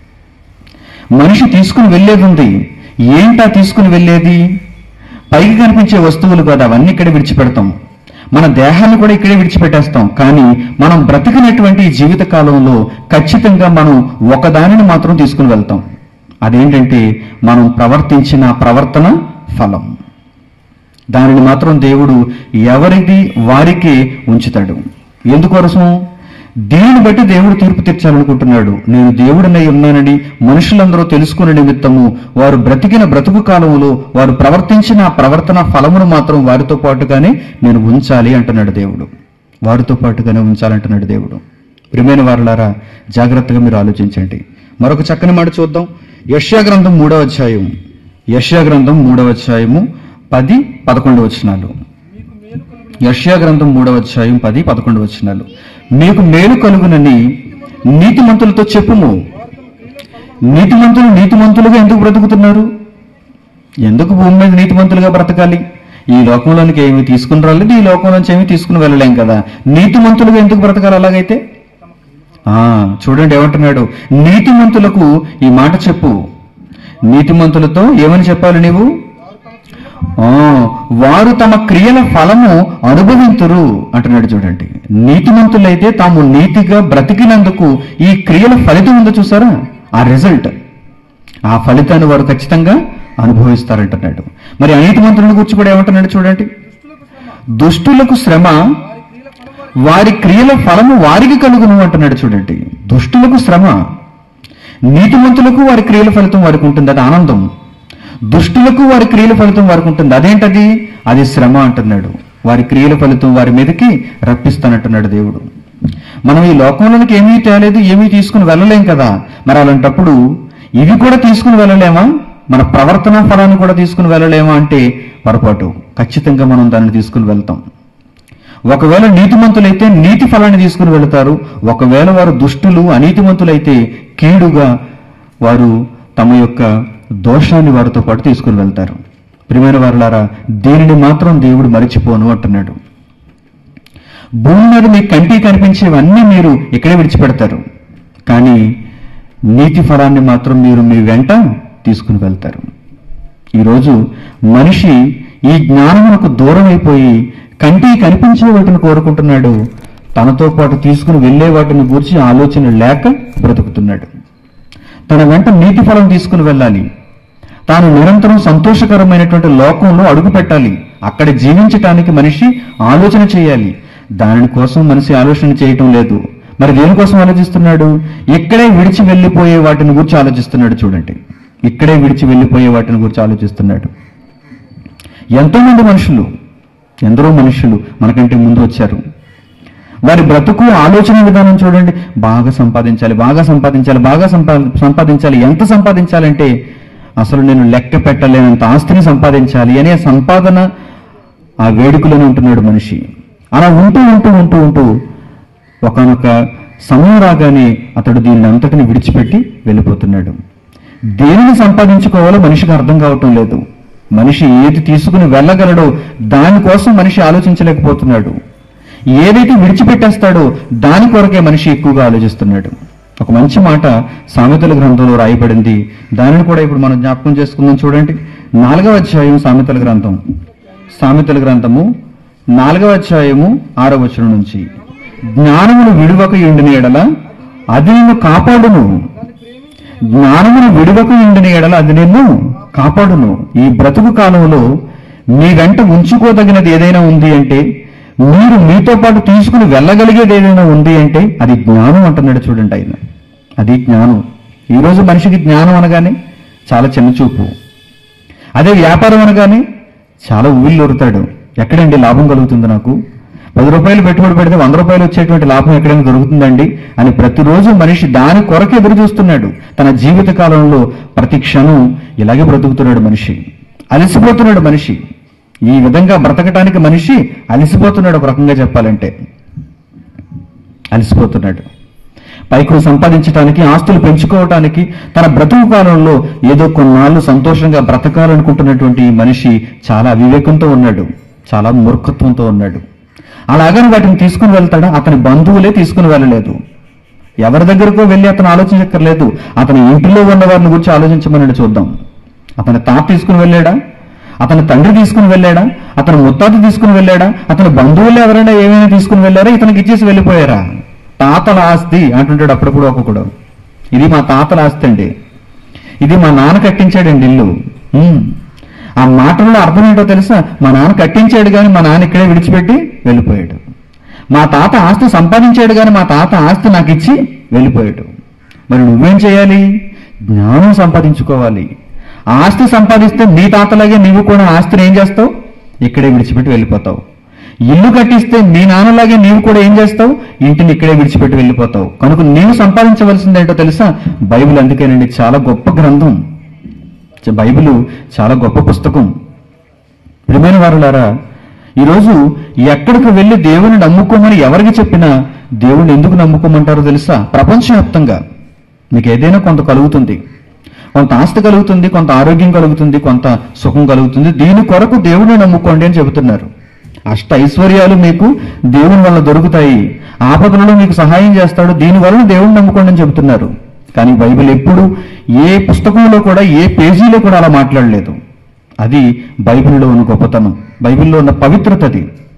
మనిషి తీసుకుని వెళ్ళేది ఉంది ఏంటా తీసుకుని వెళ్ళేది పైకి కనిపించే వస్తువులు కాదు అవన్నీ ఇక్కడే విడిచిపెడతాం మన దేహాన్ని కూడా ఇక్కడే విడిచిపెట్టేస్తాం కానీ మనం బ్రతికినటువంటి ఈ జీవిత కాలంలో ఖచ్చితంగా మనం ఒకదానిని మాత్రం తీసుకుని వెళ్తాం అదేంటంటే మనం ప్రవర్తించిన ప్రవర్తన ఫలం దానిని మాత్రం దేవుడు ఎవరిది వారికే ఉంచుతాడు ఎందుకోసం దీనిని బట్టి దేవుడు తీర్పు తీర్చాలనుకుంటున్నాడు నేను దేవుడినై ఉన్నానని మనుషులందరూ తెలుసుకునే నిమిత్తము వారు బ్రతికిన బ్రతుకు కాలంలో వారు ప్రవర్తించిన ఆ ప్రవర్తన ఫలమును మాత్రం వారితో పాటుగానే నేను ఉంచాలి అంటున్నాడు దేవుడు వారితో పాటుగానే ఉంచాలంటున్నాడు దేవుడు ప్రియమైన వారులారా జాగ్రత్తగా మీరు ఆలోచించండి మరొక చక్కని మాట చూద్దాం యష్యా గ్రంథం మూడవ అధ్యాయం యష్యా గ్రంథం మూడవ అధ్యాయము పది పదకొండు వచనాలు యష్యా గ్రంథం మూడవ అధ్యాయం పది పదకొండు వచనాలు మీకు మేలు కలుగునని నీతిమంతులతో చెప్పుము నీతిమంతులు నీతిమంతులుగా ఎందుకు బ్రతుకుతున్నారు ఎందుకు భూమి మీద నీతిమంతులుగా బ్రతకాలి ఈ లోకంలోనికి ఏమి తీసుకుని రాలేదు ఈ లోకంలోంచి ఏమి తీసుకుని వెళ్ళలేం కదా నీతిమంతులుగా ఎందుకు బ్రతకాలి అలాగైతే ఆ చూడండి ఏమంటున్నాడు నీతిమంతులకు ఈ మాట చెప్పు నీతిమంతులతో ఏమని చెప్పాలి నీవు ఆ, వారు తమ క్రియల ఫలము అనుభవింతురు అంటున్నాడు చూడండి నీతిమంతులైతే తాము నీతిగా బ్రతికినందుకు ఈ క్రియల ఫలితం ఉందో చూసారా ఆ రిజల్ట్ ఆ ఫలితాన్ని వారు ఖచ్చితంగా అనుభవిస్తారంటున్నాడు మరి అనీతిమంతులను గురించి కూడా ఏమంటున్నాడు చూడండి దుష్టులకు శ్రమ వారి క్రియల ఫలము వారికి కలుగును అంటున్నాడు చూడండి దుష్టులకు శ్రమ నీతిమంతులకు వారి క్రియల ఫలితం వారికి ఉంటుంది అది ఆనందం దుష్టులకు వారి క్రియల ఫలితం వారికి ఉంటుంది అదేంటది అది శ్రమ అంటున్నాడు వారి క్రియల ఫలితం వారి మీదకి రప్పిస్తానంటున్నాడు దేవుడు మనం ఈ లోకంలోనికి ఏమీ తేలేదు ఏమీ తీసుకుని వెళ్ళలేం కదా మరి అలాంటప్పుడు ఇవి కూడా తీసుకుని వెళ్ళలేమా మన ప్రవర్తన ఫలాన్ని కూడా తీసుకుని వెళ్ళలేమా అంటే పొరపాటు ఖచ్చితంగా మనం దాన్ని తీసుకుని వెళ్తాం ఒకవేళ నీతిమంతులైతే నీతి ఫలాన్ని తీసుకుని వెళతారు ఒకవేళ వారు దుష్టులు అనీతిమంతులైతే కీడుగా వారు తమ యొక్క దోషాన్ని వారితో పాటు తీసుకుని వెళ్తారు ప్రియమైన వారులారా దీనిని మాత్రం దేవుడు మరిచిపోను అంటున్నాడు భూమి మీద మీ కంటికి కనిపించేవన్నీ మీరు ఇక్కడే విడిచిపెడతారు కానీ నీతి ఫలాన్ని మాత్రం మీరు మీ వెంట తీసుకుని వెళ్తారు ఈరోజు మనిషి ఈ జ్ఞానమునకు దూరం అయిపోయి కంటికి కనిపించే వాటిని కోరుకుంటున్నాడు తనతో పాటు తీసుకుని వెళ్ళే వాటిని గూర్చి ఆలోచన లేక బ్రతుకుతున్నాడు తన వెంట నీతి ఫలం తీసుకుని వెళ్ళాలి తాను నిరంతరం సంతోషకరమైనటువంటి లోకంలో అడుగు పెట్టాలి అక్కడ జీవించటానికి మనిషి ఆలోచన చేయాలి దాని కోసం మనిషి ఆలోచన చేయటం లేదు మరి దేనికోసం ఆలోచిస్తున్నాడు ఇక్కడే విడిచి వెళ్ళిపోయే వాటిని గురించి ఆలోచిస్తున్నాడు చూడండి ఇక్కడే విడిచి వెళ్ళిపోయే వాటిని గురించి ఆలోచిస్తున్నాడు ఎంతో మంది మనుషులు ఎందరో మనుషులు మనకంటే ముందు వచ్చారు వారి బ్రతుకు ఆలోచన విధానం చూడండి బాగా సంపాదించాలి బాగా సంపాదించాలి బాగా సంపా సంపాదించాలి ఎంత సంపాదించాలంటే అసలు నేను లెక్క పెట్టలేనంత ఆస్తిని సంపాదించాలి అనే సంపాదన ఆ వేడుకలోనే ఉంటున్నాడు మనిషి అలా ఉంటూ ఉంటూ ఉంటూ ఉంటూ ఒకనొక సమయం రాగానే అతడు దీన్ని అంతటిని విడిచిపెట్టి వెళ్ళిపోతున్నాడు దేనిని సంపాదించుకోవాలో మనిషికి అర్థం కావటం లేదు మనిషి ఏది తీసుకుని వెళ్ళగలడో దానికోసం మనిషి ఆలోచించలేకపోతున్నాడు ఏదైతే విడిచిపెట్టేస్తాడో దాని కొరకే మనిషి ఎక్కువగా ఆలోచిస్తున్నాడు ఒక మంచి మాట సామెతల గ్రంథంలో రాయబడింది దానిని కూడా ఇప్పుడు మనం జ్ఞాపకం చేసుకుందాం చూడండి నాలుగవ అధ్యాయం సామెతల గ్రంథం సామెతల గ్రంథము నాలుగవ అధ్యాయము ఆరవ వచనం నుంచి జ్ఞానమును విడువక ఎండిన ఎడల అది నిన్ను కాపాడును జ్ఞానమును విడువక ఎండిన ఎడల అది నిన్ను కాపాడును ఈ బ్రతుకు కాలంలో మీ వెంట ఉంచుకోదగినది ఏదైనా ఉంది అంటే మీరు మీతో పాటు తీసుకుని వెళ్ళగలిగేది ఏదైనా ఉంది అంటే అది జ్ఞానం అంటున్నాడు చూడండి ఆయన అది జ్ఞానం ఈరోజు మనిషికి జ్ఞానం అనగానే చాలా చిన్న చూపు అదే వ్యాపారం అనగానే చాలా ఉవ్విల్లూరుతాడు ఎక్కడండి లాభం కలుగుతుంది నాకు పది రూపాయలు పెట్టుబడి పెడితే వంద రూపాయలు వచ్చేటువంటి లాభం ఎక్కడైనా దొరుకుతుందండి అని ప్రతిరోజు మనిషి దాని కొరకు ఎదురు చూస్తున్నాడు తన జీవిత కాలంలో ప్రతి క్షణం ఇలాగే బ్రతుకుతున్నాడు మనిషి అలసిపోతున్నాడు మనిషి ఈ విధంగా బ్రతకటానికి మనిషి అలసిపోతున్నాడు ఒక రకంగా చెప్పాలంటే అలసిపోతున్నాడు పైకు సంపాదించడానికి ఆస్తులు పెంచుకోవటానికి తన బ్రతుకు కాలంలో ఏదో కొన్నాళ్ళు సంతోషంగా బ్రతకాలనుకుంటున్నటువంటి ఈ మనిషి చాలా అవివేకంతో ఉన్నాడు చాలా మూర్ఖత్వంతో ఉన్నాడు అలాగని వాటిని తీసుకుని వెళ్తాడా అతని బంధువులే తీసుకుని వెళ్ళలేదు ఎవరి దగ్గరకో వెళ్ళి అతను ఆలోచించక్కర్లేదు అతని ఇంటిలో ఉన్న వారిని గురించి ఆలోచించమని చూద్దాం అతని తాత తీసుకుని వెళ్ళాడా అతని తండ్రి తీసుకుని వెళ్ళాడా అతని ముత్తాత తీసుకుని వెళ్ళాడా అతని బంధువులు ఎవరైనా ఏమైనా తీసుకుని వెళ్ళారా ఇతనికి ఇచ్చేసి వెళ్ళిపోయారా తాతల ఆస్తి అంటుంటాడు అప్పుడప్పుడు ఒక్కొక్కడు ఇది మా తాతల ఆస్తి అండి ఇది మా నాన్న కట్టించాడండి ఇల్లు ఉమ్. ఆ మాటల్లో అర్థం ఏంటో తెలుసా మా నాన్న కట్టించాడు కానీ మా నాన్న ఇక్కడే విడిచిపెట్టి వెళ్ళిపోయాడు మా తాత ఆస్తి సంపాదించాడు కానీ మా తాత ఆస్తి నాకు ఇచ్చి వెళ్ళిపోయాడు మరి నువ్వేం చేయాలి జ్ఞానం సంపాదించుకోవాలి ఆస్తి సంపాదిస్తే నీ తాతలాగే నీవు కూడా ఆస్తిని ఏం చేస్తావు ఇక్కడే విడిచిపెట్టి వెళ్ళిపోతావు ఇల్లు కట్టిస్తే నీ నాన్నలాగే నీవు కూడా ఏం చేస్తావు ఇంటిని ఇక్కడే విడిచిపెట్టి వెళ్ళిపోతావు కనుక నీవు సంపాదించవలసింది ఏంటో తెలుసా బైబిల్ అందుకేనండి చాలా గొప్ప గ్రంథం చ- బైబిల్ చాలా గొప్ప పుస్తకం ప్రియమైన వారులారా ఈరోజు ఎక్కడికి వెళ్ళి దేవుని నమ్ముకోమని ఎవరికి చెప్పినా దేవుని ఎందుకు నమ్ముకోమంటారో తెలుసా ప్రపంచవ్యాప్తంగా మీకు ఏదైనా కొంత కలుగుతుంది కొంత ఆస్తి కలుగుతుంది కొంత ఆరోగ్యం కలుగుతుంది కొంత సుఖం కలుగుతుంది దీని కొరకు దేవుని నమ్ముకోండి అని చెబుతున్నారు అష్ట ఐశ్వర్యాలు మీకు దేవుని వల్ల దొరుకుతాయి ఆపదలలో మీకు సహాయం చేస్తాడు దీని వలన దేవుని నమ్ముకోండి అని చెబుతున్నారు కానీ బైబిల్ ఎప్పుడు ఏ పుస్తకంలో కూడా ఏ పేజీలో కూడా అలా మాట్లాడలేదు అది బైబిల్లో ఉన్న గొప్పతనం బైబిల్లో ఉన్న పవిత్రత అది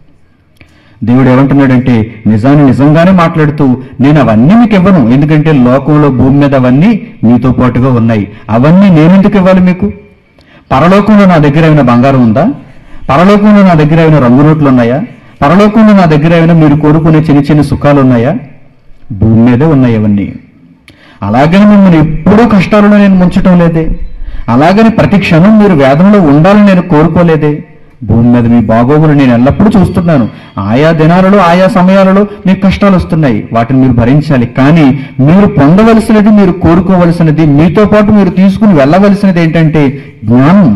దేవుడు ఏమంటున్నాడంటే నిజాన్ని నిజంగానే మాట్లాడుతూ నేను అవన్నీ మీకు ఇవ్వను ఎందుకంటే లోకంలో భూమి మీద అవన్నీ మీతో పాటుగా ఉన్నాయి అవన్నీ నేను ఎందుకు ఇవ్వాలి మీకు పరలోకంలో నా దగ్గర ఏమైనా బంగారం ఉందా పరలోకంలో నా దగ్గర ఏమైనా రంగు నోట్లు ఉన్నాయా పరలోకంలో నా దగ్గర ఏమైనా మీరు కోరుకునే చిన్న చిన్న సుఖాలు ఉన్నాయా భూమి మీదే ఉన్నాయి అవన్నీ అలాగని మిమ్మల్ని ఎప్పుడూ కష్టాలలో నేను ముంచటం లేదే అలాగని ప్రతి క్షణం మీరు వేదనలో ఉండాలని నేను కోరుకోలేదే భూమి మీద మీ బాగోగులు నేను ఎల్లప్పుడూ చూస్తున్నాను ఆయా దినాలలో ఆయా సమయాలలో మీకు కష్టాలు వస్తున్నాయి వాటిని మీరు భరించాలి కానీ మీరు పొందవలసినది మీరు కోరుకోవలసినది మీతో పాటు మీరు తీసుకుని వెళ్ళవలసినది ఏంటంటే జ్ఞానం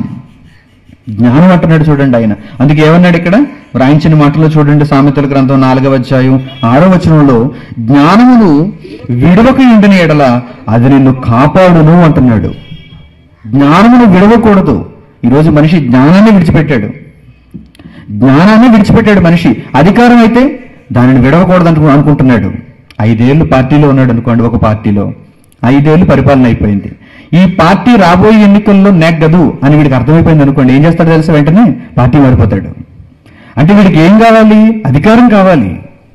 జ్ఞానం అంటున్నాడు చూడండి ఆయన అందుకే ఏమన్నాడు ఇక్కడ వ్రాయించిన మాటలో చూడండి సామెతల గ్రంథం నాలుగవ అధ్యాయం ఆరో వచనంలో జ్ఞానమును విడవక ఇండిన ఎడల అది నిన్ను కాపాడును అంటున్నాడు జ్ఞానమును విడవకూడదు ఈరోజు మనిషి జ్ఞానాన్ని విడిచిపెట్టాడు జ్ఞానాన్ని విడిచిపెట్టాడు మనిషి అధికారం అయితే దానిని విడవకూడదు అనుకు అనుకుంటున్నాడు ఐదేళ్లు పార్టీలో ఉన్నాడు అనుకోండి ఒక పార్టీలో ఐదేళ్లు పరిపాలన అయిపోయింది ఈ పార్టీ రాబోయే ఎన్నికల్లో నెగ్గదు అని వీడికి అర్థమైపోయింది అనుకోండి ఏం చేస్తాడో తెలుసా వెంటనే పార్టీ మారిపోతాడు అంటే వీడికి ఏం కావాలి అధికారం కావాలి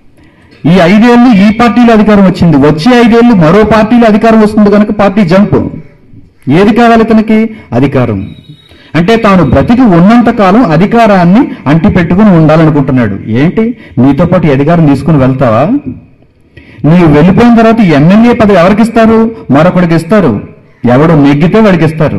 ఈ ఐదేళ్లు ఈ పార్టీలో అధికారం వచ్చింది వచ్చే ఐదేళ్లు మరో పార్టీలో అధికారం వస్తుంది కనుక పార్టీ జంప్ ఏది కావాలి తనకి అధికారం అంటే తాను బ్రతికి ఉన్నంత కాలం అధికారాన్ని అంటి పెట్టుకుని ఉండాలనుకుంటున్నాడు ఏంటి నీతో పాటు ఈ అధికారం తీసుకుని వెళ్తావా నీవు వెళ్ళిపోయిన తర్వాత ఎమ్మెల్యే పదవి ఎవరికి ఇస్తారు మరొకడికి ఇస్తారు ఎవడు నెగ్గితే వాడికి ఇస్తారు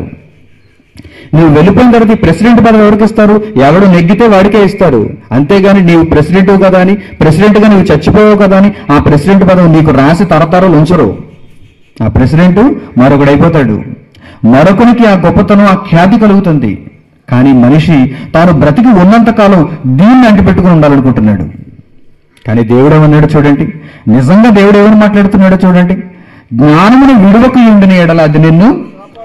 నువ్వు వెళ్ళిపోయిన తర్వాత ఈ ప్రెసిడెంట్ పదవి ఎవరికి ఇస్తారు ఎవడు నెగ్గితే వాడికే ఇస్తారు అంతేగాని నీవు ప్రెసిడెంట్ కదా అని ప్రెసిడెంట్ గా నువ్వు చచ్చిపోయావు కదా అని ఆ ప్రెసిడెంట్ పదవి నీకు రాసి తరతరాలు ఉంచరు ఆ ప్రెసిడెంట్ మరొకడు అయిపోతాడు మరొకరికి ఆ గొప్పతనం ఆ ఖ్యాతి కలుగుతుంది కానీ మనిషి తాను బ్రతికి ఉన్నంత కాలం దీన్ని అంటిపెట్టుకుని ఉండాలనుకుంటున్నాడు కానీ దేవుడు ఏమన్నాడు చూడండి నిజంగా దేవుడు ఏమని మాట్లాడుతున్నాడో చూడండి జ్ఞానమును విడువకు ఉండిన ఎడల అది నిన్ను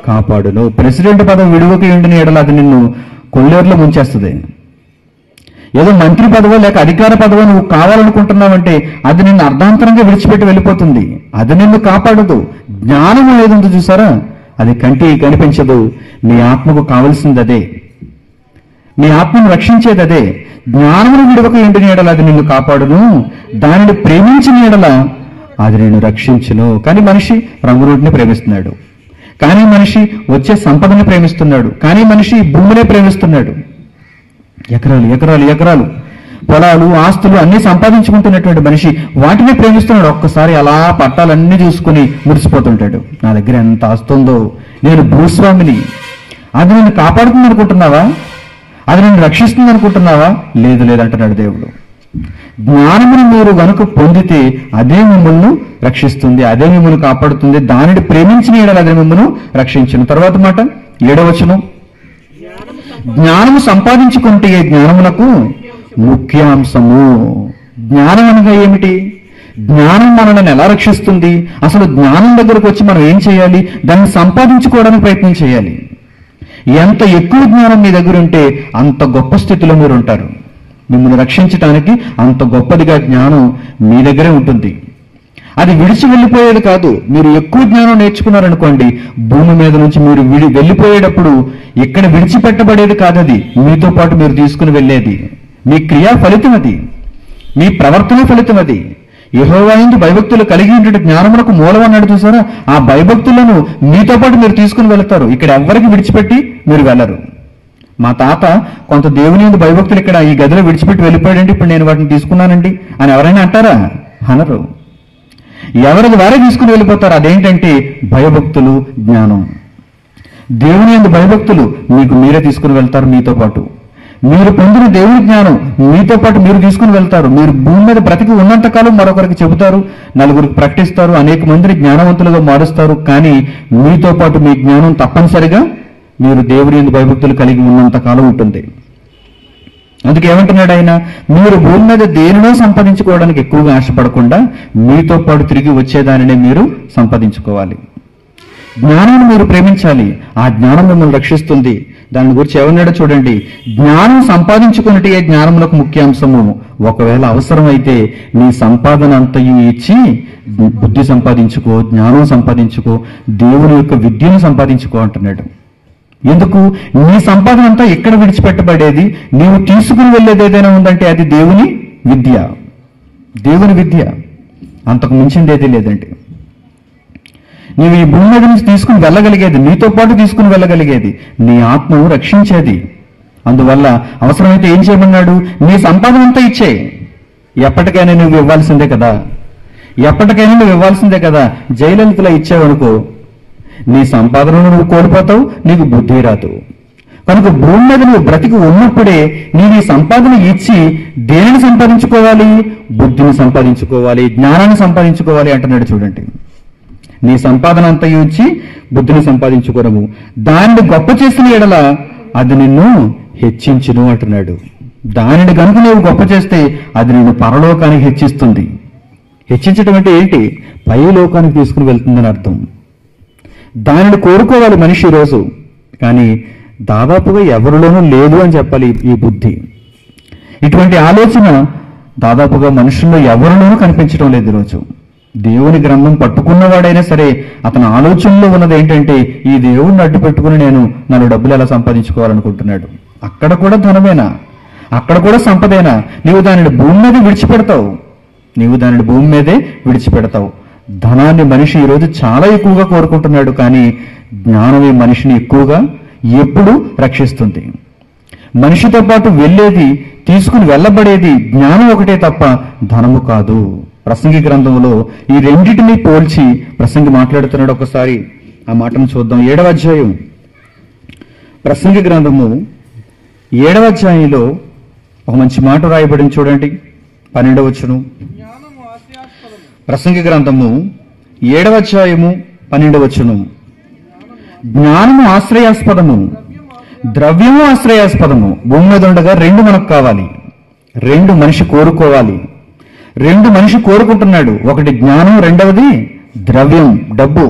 కాపాడును ప్రెసిడెంట్ పదవి విడువకు ఉండిన ఎడల అది నిన్ను కొల్లేరులో ముంచేస్తుంది ఏదో మంత్రి పదవో లేక అధికార పదవో నువ్వు కావాలనుకుంటున్నావంటే అది నిన్ను అర్ధాంతరంగా విడిచిపెట్టి వెళ్ళిపోతుంది అది నిన్ను కాపాడదు జ్ఞానం అనేది ఉంది చూసారా అది కంటికి కనిపించదు నీ ఆత్మకు కావలసింది అదే నీ ఆత్మను రక్షించేది అదే జ్ఞానమును విడవక ఇంటి నీడల అది నిన్ను కాపాడును దానిని ప్రేమించిన నీడల అది నిన్ను రక్షించును కానీ మనిషి రంగురోడ్ని ప్రేమిస్తున్నాడు కానీ మనిషి వచ్చే సంపదని ప్రేమిస్తున్నాడు కానీ మనిషి భూమినే ప్రేమిస్తున్నాడు ఎకరాలు ఎకరాలు ఎకరాలు పొలాలు ఆస్తులు అన్ని సంపాదించుకుంటున్నటువంటి మనిషి వాటిని ప్రేమిస్తున్నాడు ఒక్కసారి అలా పట్టాలన్నీ చూసుకుని మురిసిపోతుంటాడు నా దగ్గర ఎంత ఆస్తి ఉందో నేను భూస్వామిని అది నిన్ను కాపాడుతుంది అనుకుంటున్నావా అది నిన్ను రక్షిస్తుంది అనుకుంటున్నావా లేదు లేదంటున్నాడు దేవుడు జ్ఞానమును మీరు గనుక పొందితే అదే మిమ్మల్ని రక్షిస్తుంది అదే మిమ్మల్ని కాపాడుతుంది దానిని ప్రేమించిన ఏడాది అదే మిమ్మల్ని రక్షించిన తర్వాత మాట ఏడవచనం జ్ఞానము సంపాదించుకుంటే జ్ఞానమునకు ముఖ్యాంశము జ్ఞానం అనగా ఏమిటి జ్ఞానం మనల్ని ఎలా రక్షిస్తుంది అసలు జ్ఞానం దగ్గరకు వచ్చి మనం ఏం చేయాలి దాన్ని సంపాదించుకోవడానికి ప్రయత్నం చేయాలి ఎంత ఎక్కువ జ్ఞానం మీ దగ్గర ఉంటే అంత గొప్ప స్థితిలో మీరు ఉంటారు మిమ్మల్ని రక్షించటానికి అంత గొప్పదిగా జ్ఞానం మీ దగ్గరే ఉంటుంది అది విడిచి వెళ్ళిపోయేది కాదు మీరు ఎక్కువ జ్ఞానం నేర్చుకున్నారనుకోండి భూమి మీద నుంచి మీరు విడి వెళ్ళిపోయేటప్పుడు ఇక్కడ విడిచిపెట్టబడేది కాదు అది మీతో పాటు మీరు తీసుకుని వెళ్ళేది మీ క్రియా ఫలితం అది మీ ప్రవర్తన ఫలితం అది యహోవాయింది భయభక్తులు కలిగి ఉండే జ్ఞానమునకు మూలం అన్నాడు చూసారా ఆ భయభక్తులను మీతో పాటు మీరు తీసుకుని వెళతారు ఇక్కడ ఎవ్వరికి విడిచిపెట్టి మీరు వెళ్ళరు మా తాత కొంత దేవుని యందు భయభక్తులు ఇక్కడ ఈ గదిలో విడిచిపెట్టి వెళ్ళిపోయాడండి ఇప్పుడు నేను వాటిని తీసుకున్నానండి అని ఎవరైనా అంటారా అనరు ఎవరిది వారే తీసుకుని వెళ్ళిపోతారు అదేంటంటే భయభక్తులు జ్ఞానం దేవుని యందు భయభక్తులు మీకు మీరే తీసుకుని వెళ్తారు మీతో పాటు మీరు పొందిన దేవుని జ్ఞానం మీతో పాటు మీరు తీసుకుని వెళ్తారు మీరు భూమి మీద బ్రతికి ఉన్నంత కాలం మరొకరికి చెబుతారు నలుగురికి ప్రకటిస్తారు అనేక మందిని జ్ఞానవంతులుగా మారుస్తారు కానీ మీతో పాటు మీ జ్ఞానం తప్పనిసరిగా మీరు దేవుని యందు భయభక్తులు కలిగి ఉన్నంత కాలం ఉంటుంది అందుకే ఏమంటున్నాడు ఆయన మీరు భూమి మీద దేనినో సంపాదించుకోవడానికి ఎక్కువగా ఆశపడకుండా మీతో పాటు తిరిగి వచ్చేదానినే మీరు సంపాదించుకోవాలి జ్ఞానాన్ని మీరు ప్రేమించాలి ఆ జ్ఞానం మిమ్మల్ని రక్షిస్తుంది దాని గురించి ఏమన్నాడో చూడండి జ్ఞానం సంపాదించుకున్నట్టే జ్ఞానములకు ముఖ్యాంశము ఒకవేళ అవసరమైతే నీ సంపాదన అంతయు ఇచ్చి బుద్ధి సంపాదించుకో జ్ఞానం సంపాదించుకో దేవుని యొక్క విద్యను సంపాదించుకో అంటున్నాడు ఎందుకు నీ సంపాదన అంతా ఎక్కడ విడిచిపెట్టబడేది నీవు తీసుకుని వెళ్ళేది ఏదైనా ఉందంటే అది దేవుని విద్య దేవుని విద్య అంతకు మించింది ఏదీ లేదండి నీవు ఈ భూమి మీద నుంచి తీసుకుని వెళ్ళగలిగేది నీతో పాటు తీసుకుని వెళ్ళగలిగేది నీ ఆత్మను రక్షించేది అందువల్ల అవసరమైతే ఏం చేయమన్నాడు నీ సంపాదన అంతా ఇచ్చే ఎప్పటికైనా నువ్వు ఇవ్వాల్సిందే కదా ఎప్పటికైనా నువ్వు ఇవ్వాల్సిందే కదా జయలలితలో ఇచ్చావనుకో నీ సంపాదనను నువ్వు కోల్పోతావు నీకు బుద్ధి రాదు కనుక భూమి మీద నువ్వు బ్రతికి ఉన్నప్పుడే నీ నీ సంపాదన ఇచ్చి దేనిని సంపాదించుకోవాలి బుద్ధిని సంపాదించుకోవాలి జ్ఞానాన్ని సంపాదించుకోవాలి అంటున్నాడు చూడండి నీ సంపాదన అంతా ఇచ్చి బుద్ధిని సంపాదించుకోరము దాన్ని గొప్ప చేసిన ఎడల అది నిన్ను హెచ్చించును అంటున్నాడు దానిని కనుక నువ్వు గొప్ప చేస్తే అది నిన్ను పరలోకానికి హెచ్చిస్తుంది హెచ్చించడం అంటే ఏంటి పై లోకానికి తీసుకుని వెళ్తుందని అర్థం దానిని కోరుకోవాలి మనిషి ఈరోజు కానీ దాదాపుగా ఎవరిలోనూ లేదు అని చెప్పాలి ఈ- ఈ బుద్ధి ఇటువంటి ఆలోచన దాదాపుగా మనుషుల్లో ఎవరిలోనూ కనిపించడం లేదు ఈరోజు దేవుని గ్రంథం పట్టుకున్నవాడైనా సరే అతని ఆలోచనలో ఉన్నది ఏంటంటే ఈ దేవుణ్ణి అడ్డు పెట్టుకుని నేను నన్ను డబ్బులు ఎలా సంపాదించుకోవాలనుకుంటున్నాడు అక్కడ కూడా ధనమేనా అక్కడ కూడా సంపదేనా నీవు దానిని భూమి మీద విడిచిపెడతావు నీవు దానిని భూమి మీదే విడిచిపెడతావు ధనాన్ని మనిషి ఈరోజు చాలా ఎక్కువగా కోరుకుంటున్నాడు కానీ జ్ఞానమే మనిషిని ఎక్కువగా ఎప్పుడు రక్షిస్తుంది మనిషితో పాటు వెళ్ళేది తీసుకుని వెళ్ళబడేది జ్ఞానం ఒకటే తప్ప ధనము కాదు ప్రసంగి గ్రంథంలో ఈ రెండింటినీ పోల్చి ప్రసంగి మాట్లాడుతున్నాడు ఒకసారి ఆ మాటను చూద్దాం ఏడవ అధ్యాయం ప్రసంగి గ్రంథము ఏడవ అధ్యాయంలో ఒక మంచి మాట రాయబడింది చూడండి పన్నెండవ వచ్చును జ్ఞానము ఆశ్రయాస్పదము ప్రసంగి గ్రంథము ఏడవ అధ్యాయము పన్నెండవ వచ్చును జ్ఞానము ఆశ్రయాస్పదము ద్రవ్యము ఆశ్రయాస్పదము భూమి మీద ఉండగా రెండు మనకు కావాలి రెండు మనిషి కోరుకోవాలి రెండు మనిషి కోరుకుంటున్నాడు ఒకటి జ్ఞానం రెండవది ద్రవ్యం డబ్బు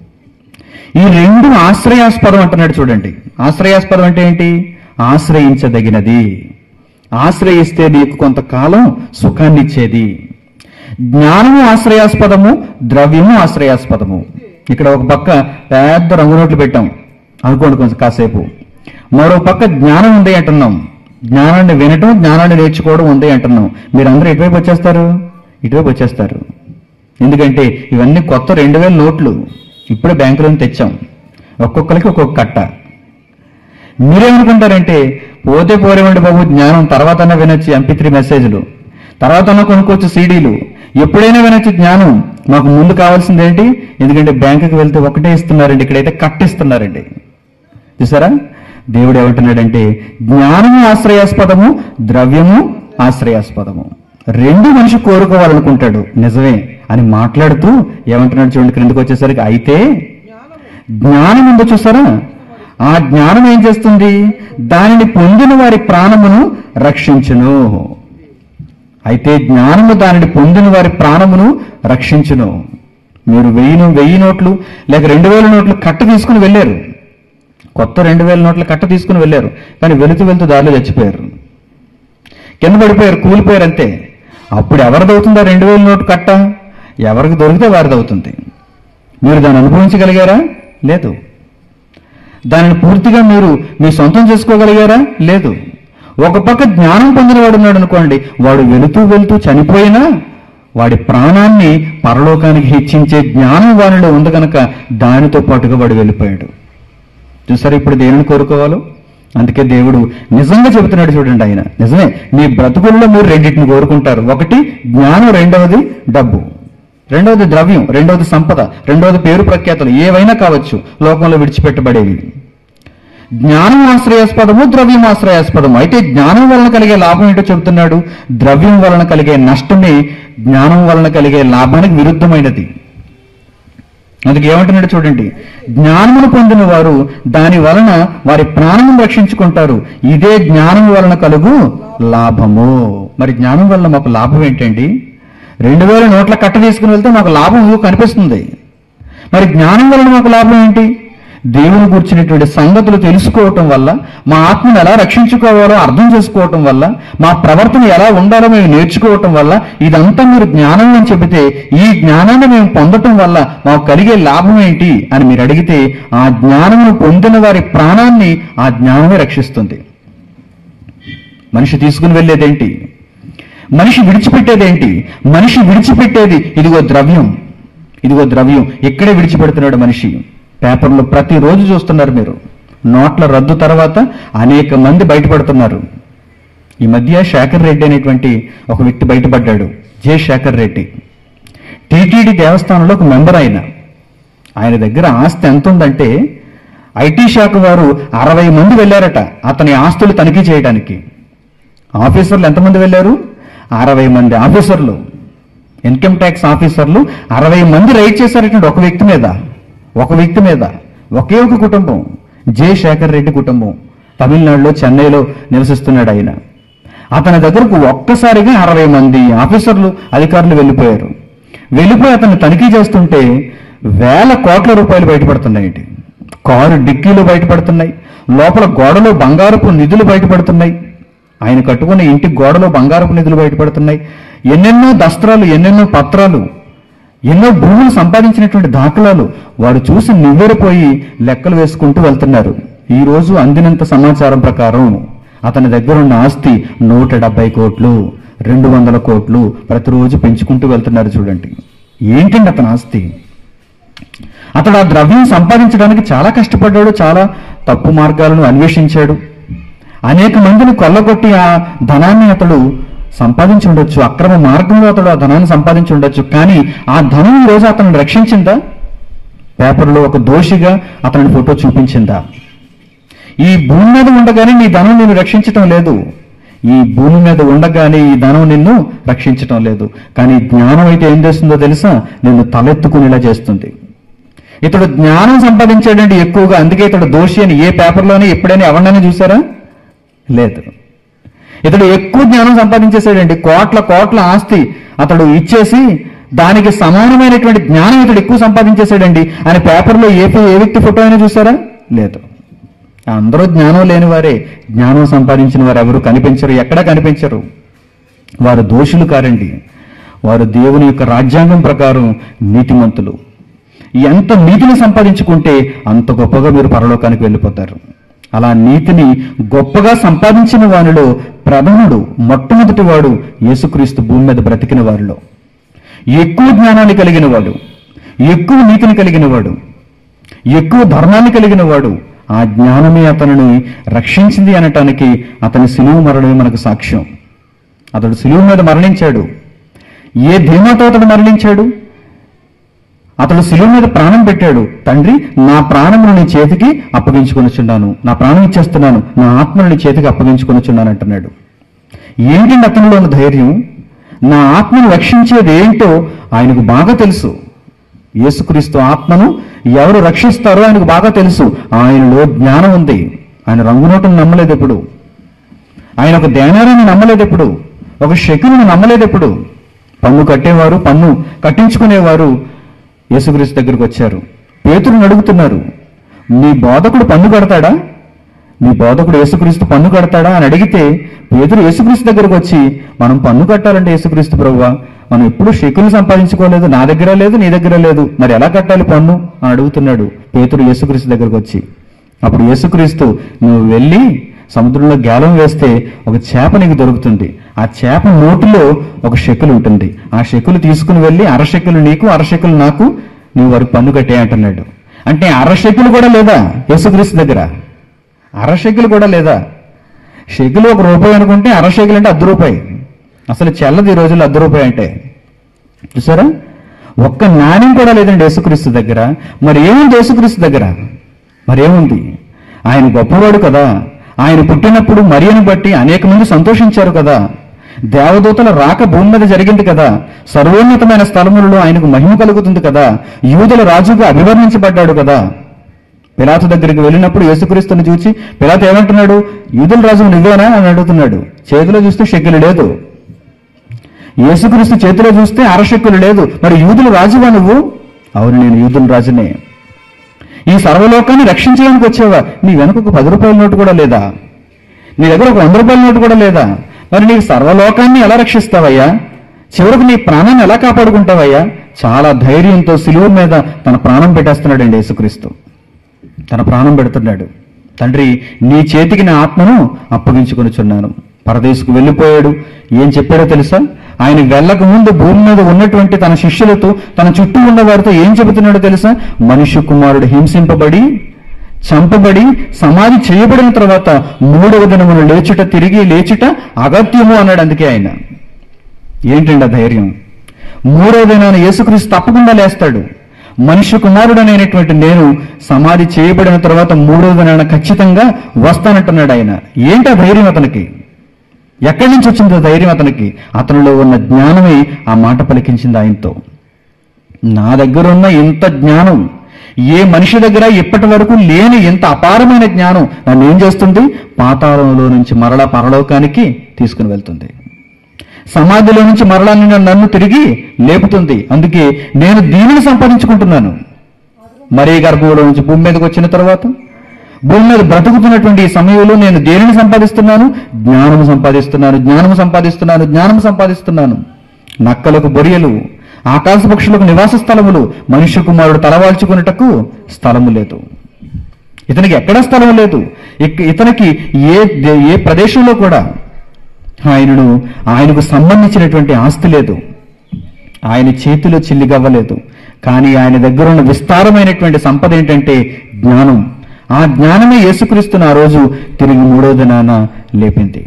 ఈ రెండు ఆశ్రయాస్పదం అంటున్నాడు చూడండి ఆశ్రయాస్పదం అంటే ఏంటి ఆశ్రయించదగినది ఆశ్రయిస్తే నీకు కొంతకాలం సుఖాన్ని ఇచ్చేది జ్ఞానము ఆశ్రయాస్పదము ద్రవ్యము ఆశ్రయాస్పదము ఇక్కడ ఒక పక్క పెద్ద రంగు నోట్లు పెట్టాం అనుకోండి కొంచెం కాసేపు మరో పక్క జ్ఞానం ఉంది అంటున్నాం జ్ఞానాన్ని వినటం జ్ఞానాన్ని నేర్చుకోవడం ఉంది అంటున్నాం మీరందరూ ఎటువైపు వచ్చేస్తారు ఇటువైపు వచ్చేస్తారు ఎందుకంటే ఇవన్నీ కొత్త రెండు వేల నోట్లు ఇప్పుడే బ్యాంకులో తెచ్చాం ఒక్కొక్కరికి ఒక్కొక్క కట్ట మీరేమనుకుంటారంటే పోతే పోరేవండి బాబు జ్ఞానం తర్వాత వినొచ్చు ఎంపీ త్రీ మెసేజ్లు తర్వాత కొనుక్కోవచ్చు సీడీలు ఎప్పుడైనా వినొచ్చు జ్ఞానం మాకు ముందు కావాల్సింది ఏంటి ఎందుకంటే బ్యాంకుకి వెళ్తే ఒకటే ఇస్తున్నారండి ఇక్కడైతే కట్టిస్తున్నారండి చూసారా దేవుడు ఏమంటున్నాడంటే జ్ఞానము ఆశ్రయాస్పదము ద్రవ్యము ఆశ్రయాస్పదము రెండు మనిషి కోరుకోవాలనుకుంటాడు నిజమే అని మాట్లాడుతూ ఏమంటున్నాడు చూడండి క్రిందకు వచ్చేసరికి అయితే జ్ఞానం ఉందో చూసారా ఆ జ్ఞానం ఏం చేస్తుంది దానిని పొందిన వారి ప్రాణమును రక్షించును అయితే జ్ఞానము దానిని పొందిన వారి ప్రాణమును రక్షించును మీరు వెయ్యి వెయ్యి నోట్లు లేక రెండు వేల నోట్లు కట్ట తీసుకుని వెళ్ళారు కొత్త రెండు వేల నోట్ల కట్ట తీసుకుని వెళ్ళారు కానీ వెళుతూ వెళుతూ దారిలో చచ్చిపోయారు కింద పడిపోయారు కూలిపోయారు అంతే అప్పుడు ఎవరిది అవుతుందా రెండు వేల నోటు కట్ట ఎవరికి దొరికితే వారిది అవుతుంది మీరు దాన్ని అనుభవించగలిగారా లేదు దానిని పూర్తిగా మీరు మీ సొంతం చేసుకోగలిగారా లేదు ఒక పక్క జ్ఞానం పొందినవాడు ఉన్నాడు అనుకోండి వాడు వెళుతూ వెళుతూ చనిపోయినా వాడి ప్రాణాన్ని పరలోకానికి హెచ్చించే జ్ఞానం వానిలో ఉంది కనుక దానితో పాటుగా వాడు వెళ్ళిపోయాడు చూసారా ఇప్పుడు దేనిని కోరుకోవాలో అందుకే దేవుడు నిజంగా చెబుతున్నాడు చూడండి ఆయన నిజమే మీ బ్రతుకుల్లో మీరు రెండింటిని కోరుకుంటారు ఒకటి జ్ఞానం రెండవది డబ్బు రెండవది ద్రవ్యం రెండవది సంపద రెండవది పేరు ప్రఖ్యాతులు ఏవైనా కావచ్చు లోకంలో విడిచిపెట్టబడేవి జ్ఞానం ఆశ్రయాస్పదము ద్రవ్యం ఆశ్రయాస్పదము అయితే జ్ఞానం వలన కలిగే లాభం ఏంటో చెబుతున్నాడు ద్రవ్యం వలన కలిగే నష్టమే జ్ఞానం వలన కలిగే లాభానికి విరుద్ధమైనది అందుకే ఏమంటున్నాడు చూడండి జ్ఞానమును పొందిన వారు దాని వలన వారి ప్రాణం రక్షించుకుంటారు ఇదే జ్ఞానం వలన కలుగు లాభము మరి జ్ఞానం వలన మాకు లాభం ఏంటండి రెండు వేల నోట్ల కట్ట తీసుకుని వెళ్తే మాకు లాభం ఇదిగో కనిపిస్తుంది మరి జ్ఞానం వలన మాకు లాభం ఏంటి దేవుని గురించినటువంటి సంగతులు తెలుసుకోవటం వల్ల మా ఆత్మను ఎలా రక్షించుకోవాలో అర్థం చేసుకోవటం వల్ల మా ప్రవర్తన ఎలా ఉండాలో మేము నేర్చుకోవటం వల్ల ఇదంతా మీరు జ్ఞానం అని చెబితే ఈ జ్ఞానాన్ని మేము పొందటం వల్ల మాకు కలిగే లాభం ఏంటి అని మీరు అడిగితే ఆ జ్ఞానమును పొందిన వారి ప్రాణాన్ని ఆ జ్ఞానమే రక్షిస్తుంది మనిషి తీసుకుని వెళ్ళేదేంటి మనిషి విడిచిపెట్టేదేంటి మనిషి విడిచిపెట్టేది ఇదిగో ద్రవ్యం ఇదిగో ద్రవ్యం ఇక్కడే విడిచిపెడుతున్నాడు మనిషి పేపర్లో ప్రతిరోజు చూస్తున్నారు మీరు నోట్ల రద్దు తర్వాత అనేక మంది బయటపడుతున్నారు ఈ మధ్య శేఖర్ రెడ్డి అనేటువంటి ఒక వ్యక్తి బయటపడ్డాడు జే శేఖర్ రెడ్డి టీటీడీ దేవస్థానంలో ఒక మెంబర్ ఆయన ఆయన దగ్గర ఆస్తి ఎంత ఉందంటే ఐటీ శాఖ వారు అరవై మంది వెళ్ళారట అతని ఆస్తులు తనిఖీ చేయడానికి ఆఫీసర్లు ఎంతమంది వెళ్ళారు అరవై మంది ఆఫీసర్లు ఇన్కమ్ ట్యాక్స్ ఆఫీసర్లు అరవై మంది రైడ్ చేశారటండి ఒక వ్యక్తి మీద ఒక వ్యక్తి మీద ఒకే ఒక కుటుంబం జే శేఖర్ రెడ్డి కుటుంబం తమిళనాడులో చెన్నైలో నివసిస్తున్నాడు ఆయన అతని దగ్గరకు ఒక్కసారిగా అరవై మంది ఆఫీసర్లు అధికారులు వెళ్ళిపోయారు వెళ్ళిపోయి అతన్ని తనిఖీ చేస్తుంటే వేల కోట్ల రూపాయలు బయటపడుతున్నాయండి కారు డిక్కీలు బయటపడుతున్నాయి లోపల గోడలో బంగారపు నిధులు బయటపడుతున్నాయి ఆయన కట్టుకున్న ఇంటి గోడలో బంగారపు నిధులు బయటపడుతున్నాయి ఎన్నెన్నో దస్త్రాలు ఎన్నెన్నో పత్రాలు ఎన్నో భూములు సంపాదించినటువంటి దాఖలాలు వారు చూసి నివ్వెరపోయి లెక్కలు వేసుకుంటూ వెళ్తున్నారు ఈ రోజు అందినంత సమాచారం ప్రకారం అతని దగ్గర ఉన్న ఆస్తి నూట డెబ్బై కోట్లు రెండు వందల కోట్లు ప్రతిరోజు పెంచుకుంటూ వెళ్తున్నారు చూడండి ఏంటండి అతని ఆస్తి అతడు ఆ ద్రవ్యం సంపాదించడానికి చాలా కష్టపడ్డాడు చాలా తప్పు మార్గాలను అన్వేషించాడు అనేక మందిని కొల్లగొట్టి ఆ ధనాన్ని అతడు సంపాదించి ఉండొచ్చు అక్రమ మార్గంలో అతడు ఆ ధనాన్ని సంపాదించి ఉండొచ్చు కానీ ఆ ధనం ఈ రోజు అతను రక్షించిందా పేపర్లో ఒక దోషిగా అతని ఫోటో చూపించిందా ఈ భూమి మీద ఉండగానే నీ ధనం నిన్ను రక్షించటం లేదు ఈ భూమి మీద ఉండగానే ఈ ధనం నిన్ను రక్షించటం లేదు కానీ జ్ఞానం అయితే ఏం చేస్తుందో తెలుసా నిన్ను తలెత్తుకునేలా చేస్తుంది ఇతడు జ్ఞానం సంపాదించాడండి ఎక్కువగా అందుకే ఇతడు దోషి అని ఏ పేపర్లోనే ఎప్పుడైనా ఎవరినైనా చూసారా లేదు ఇతడు ఎక్కువ జ్ఞానం సంపాదించేసాడండి కోట్ల కోట్ల ఆస్తి అతడు ఇచ్చేసి దానికి సమానమైనటువంటి జ్ఞానం ఇతడు ఎక్కువ సంపాదించేసాడండి అని పేపర్లో ఏ ఏ వ్యక్తి ఫోటో అయినా చూసారా లేదు అందరూ జ్ఞానం లేని వారే జ్ఞానం సంపాదించిన వారు ఎవరు కనిపించరు ఎక్కడా కనిపించరు వారు దోషులు కారండి వారు దేవుని యొక్క రాజ్యాంగం ప్రకారం నీతిమంతులు ఎంత నీతిని సంపాదించుకుంటే అంత గొప్పగా మీరు పరలోకానికి వెళ్ళిపోతారు అలా నీతిని గొప్పగా సంపాదించిన వానిలో ప్రధానుడు మొట్టమొదటి వాడు యేసుక్రీస్తు భూమి మీద బ్రతికిన వారిలో ఎక్కువ జ్ఞానాన్ని కలిగిన వాడు ఎక్కువ నీతిని కలిగిన వాడు ఎక్కువ ధర్మాన్ని కలిగిన వాడు ఆ జ్ఞానమే అతనిని రక్షించింది అనటానికి అతని సిలువు మరణమే మనకు సాక్ష్యం అతడు సిలువు మీద మరణించాడు ఏ ధీమాతో అతడు మరణించాడు అతడు శిలువ మీద ప్రాణం పెట్టాడు తండ్రి నా ప్రాణమును నీ చేతికి అప్పగించుకొనిచున్నాను నా ప్రాణం ఇచ్చేస్తున్నాను నా ఆత్మను నీ చేతికి అప్పగించుకొనిచున్నాను అంటున్నాడు ఏంటండి అతనిలో ఉన్న ధైర్యం నా ఆత్మను రక్షించేది ఏంటో ఆయనకు బాగా తెలుసు యేసుక్రీస్తు ఆత్మను ఎవరు రక్షిస్తారో ఆయనకు బాగా తెలుసు ఆయనలో జ్ఞానం ఉంది ఆయన రంగునోటం నమ్మలేదు ఎప్పుడు ఆయన ఒక ధ్యానాన్ని నమ్మలేదు ఎప్పుడు ఒక శకుని నమ్మలేదు ఎప్పుడు పన్ను కట్టేవారు పన్ను కట్టించుకునేవారు యేసుక్రీస్తు దగ్గరికి వచ్చారు పేతురుని అడుగుతున్నారు మీ బోధకుడు పన్ను కడతాడా మీ బోధకుడు యేసుక్రీస్తు పన్ను కడతాడా అని అడిగితే పేతురు యేసుక్రీస్తు దగ్గరకు వచ్చి మనం పన్ను కట్టాలంటే యేసుక్రీస్తు ప్రభువా మనం ఎప్పుడు శకులు సంపాదించుకోలేదు నా దగ్గర లేదు నీ దగ్గర లేదు మరి ఎలా కట్టాలి పన్ను అని అడుగుతున్నాడు పేతురు యేసుక్రీస్తు దగ్గరకు వచ్చి అప్పుడు యేసుక్రీస్తు నువ్వు వెళ్ళి సముద్రంలో గాలం వేస్తే ఒక చేప నీకు దొరుకుతుంది ఆ చేప నోటిలో ఒక షెకులు ఉంటుంది ఆ షెకులు తీసుకుని వెళ్ళి అరషెకులు నీకు అరషెకులు నాకు నువ్వు వారికి పన్ను కట్టే అంటున్నాడు అంటే అరషెకులు కూడా లేదా యేసుక్రీస్తు దగ్గర అరషెకులు కూడా లేదా షెకులు ఒక రూపాయి అనుకుంటే అరషెకులు అంటే అర్ధ రూపాయి అసలు చెల్లది ఈ రోజుల్లో అర్ధ రూపాయి అంటే చూసారా ఒక్క నాణ్యం కూడా లేదండి యేసుక్రీస్తు దగ్గర మరి ఏముంది యేసుక్రీస్తు దగ్గర మరేముంది ఆయన గొప్పవాడు కదా ఆయన పుట్టినప్పుడు మరియను బట్టి అనేక మంది సంతోషించారు కదా దేవదూతల రాక భూమి మీద జరిగింది కదా సర్వోన్నతమైన స్థలములలో ఆయనకు మహిమ కలుగుతుంది కదా యూదుల రాజుగా అభివర్ణించబడ్డాడు కదా పిలాతు దగ్గరికి వెళ్ళినప్పుడు యేసుక్రీస్తుని చూచి పిలాతు ఏమంటున్నాడు యూదుల రాజు నువ్వేనా అని అడుగుతున్నాడు చేతిలో చూస్తే షెక్కిలు లేదు యేసుక్రీస్తు చేతిలో చూస్తే అరశక్కులు లేదు మరి యూదుల రాజువా నువ్వు అవును నేను యూదుల రాజునే ఈ సర్వలోకాన్ని రక్షించడానికి వచ్చావా నీ వెనక ఒక పది రూపాయల నోటు కూడా లేదా నీ దగ్గర ఒక వంద రూపాయల నోటు కూడా లేదా మరి నీకు సర్వలోకాన్ని ఎలా రక్షిస్తావయ్యా చివరకు నీ ప్రాణాన్ని ఎలా కాపాడుకుంటావయ్యా చాలా ధైర్యంతో సిలువ మీద తన ప్రాణం పెట్టేస్తున్నాడండి యేసుక్రీస్తు తన ప్రాణం పెడుతున్నాడు తండ్రి నీ చేతికి నా ఆత్మను అప్పగించుకొనిచున్నాను పరదేశకు వెళ్ళిపోయాడు ఏం చెప్పాడో తెలుసా ఆయన వెళ్ళక ముందు భూమి మీద ఉన్నటువంటి తన శిష్యులతో తన చుట్టూ ఉన్న వారితో ఏం చెబుతున్నాడో తెలుసా మనుష్య కుమారుడు హింసింపబడి చంపబడి సమాధి చేయబడిన తర్వాత మూడవ దినమును లేచుట తిరిగి లేచుట అగత్యము అన్నాడు అందుకే ఆయన ఏంటండి ఆ ధైర్యం మూడో దినాన యేసుక్రీస్తు తప్పకుండా లేస్తాడు మనుష్య కుమారుడనైనటువంటి నేను సమాధి చేయబడిన తర్వాత మూడో దినాన ఖచ్చితంగా వస్తానంటున్నాడు ఆయన ఏంటి ఆ ధైర్యం అతనికి ఎక్కడి నుంచి వచ్చింది ఆ ధైర్యం అతనికి అతనిలో ఉన్న జ్ఞానమే ఆ మాట పలికించింది ఆయనతో నా దగ్గర ఉన్న ఇంత జ్ఞానం ఏ మనిషి దగ్గర ఇప్పటి వరకు లేని ఎంత అపారమైన జ్ఞానం నన్ను ఏం చేస్తుంది పాతాళంలో నుంచి మరలా పరలోకానికి తీసుకుని వెళ్తుంది సమాధిలో నుంచి మరలా నిన్న నన్ను తిరిగి లేపుతుంది అందుకే నేను దీనిని సంపాదించుకుంటున్నాను మరీ గర్భంలో నుంచి భూమి మీదకి వచ్చిన తర్వాత భూమి మీద బ్రతుకుతున్నటువంటి ఈ సమయంలో నేను దేనిని సంపాదిస్తున్నాను జ్ఞానము సంపాదిస్తున్నాను జ్ఞానము సంపాదిస్తున్నాను జ్ఞానము సంపాదిస్తున్నాను నక్కలకు బొరియలు ఆకాశ పక్షులకు నివాస స్థలములు మనుష్య కుమారుడు తలవాల్చుకున్నటకు స్థలము లేదు ఇతనికి ఎక్కడ స్థలం లేదు ఇక- ఇతనికి ఏ దే- ఏ ప్రదేశంలో కూడా ఆయనను ఆయనకు సంబంధించినటువంటి ఆస్తి లేదు ఆయన చేతిలో చిల్లిగవ్వలేదు కానీ ఆయన దగ్గర ఉన్న విస్తారమైనటువంటి సంపద ఏంటంటే జ్ఞానం ఆ జ్ఞానమే యేసుక్రీస్తును ఆ రోజు తిరిగి మూడో దినాన లేపింది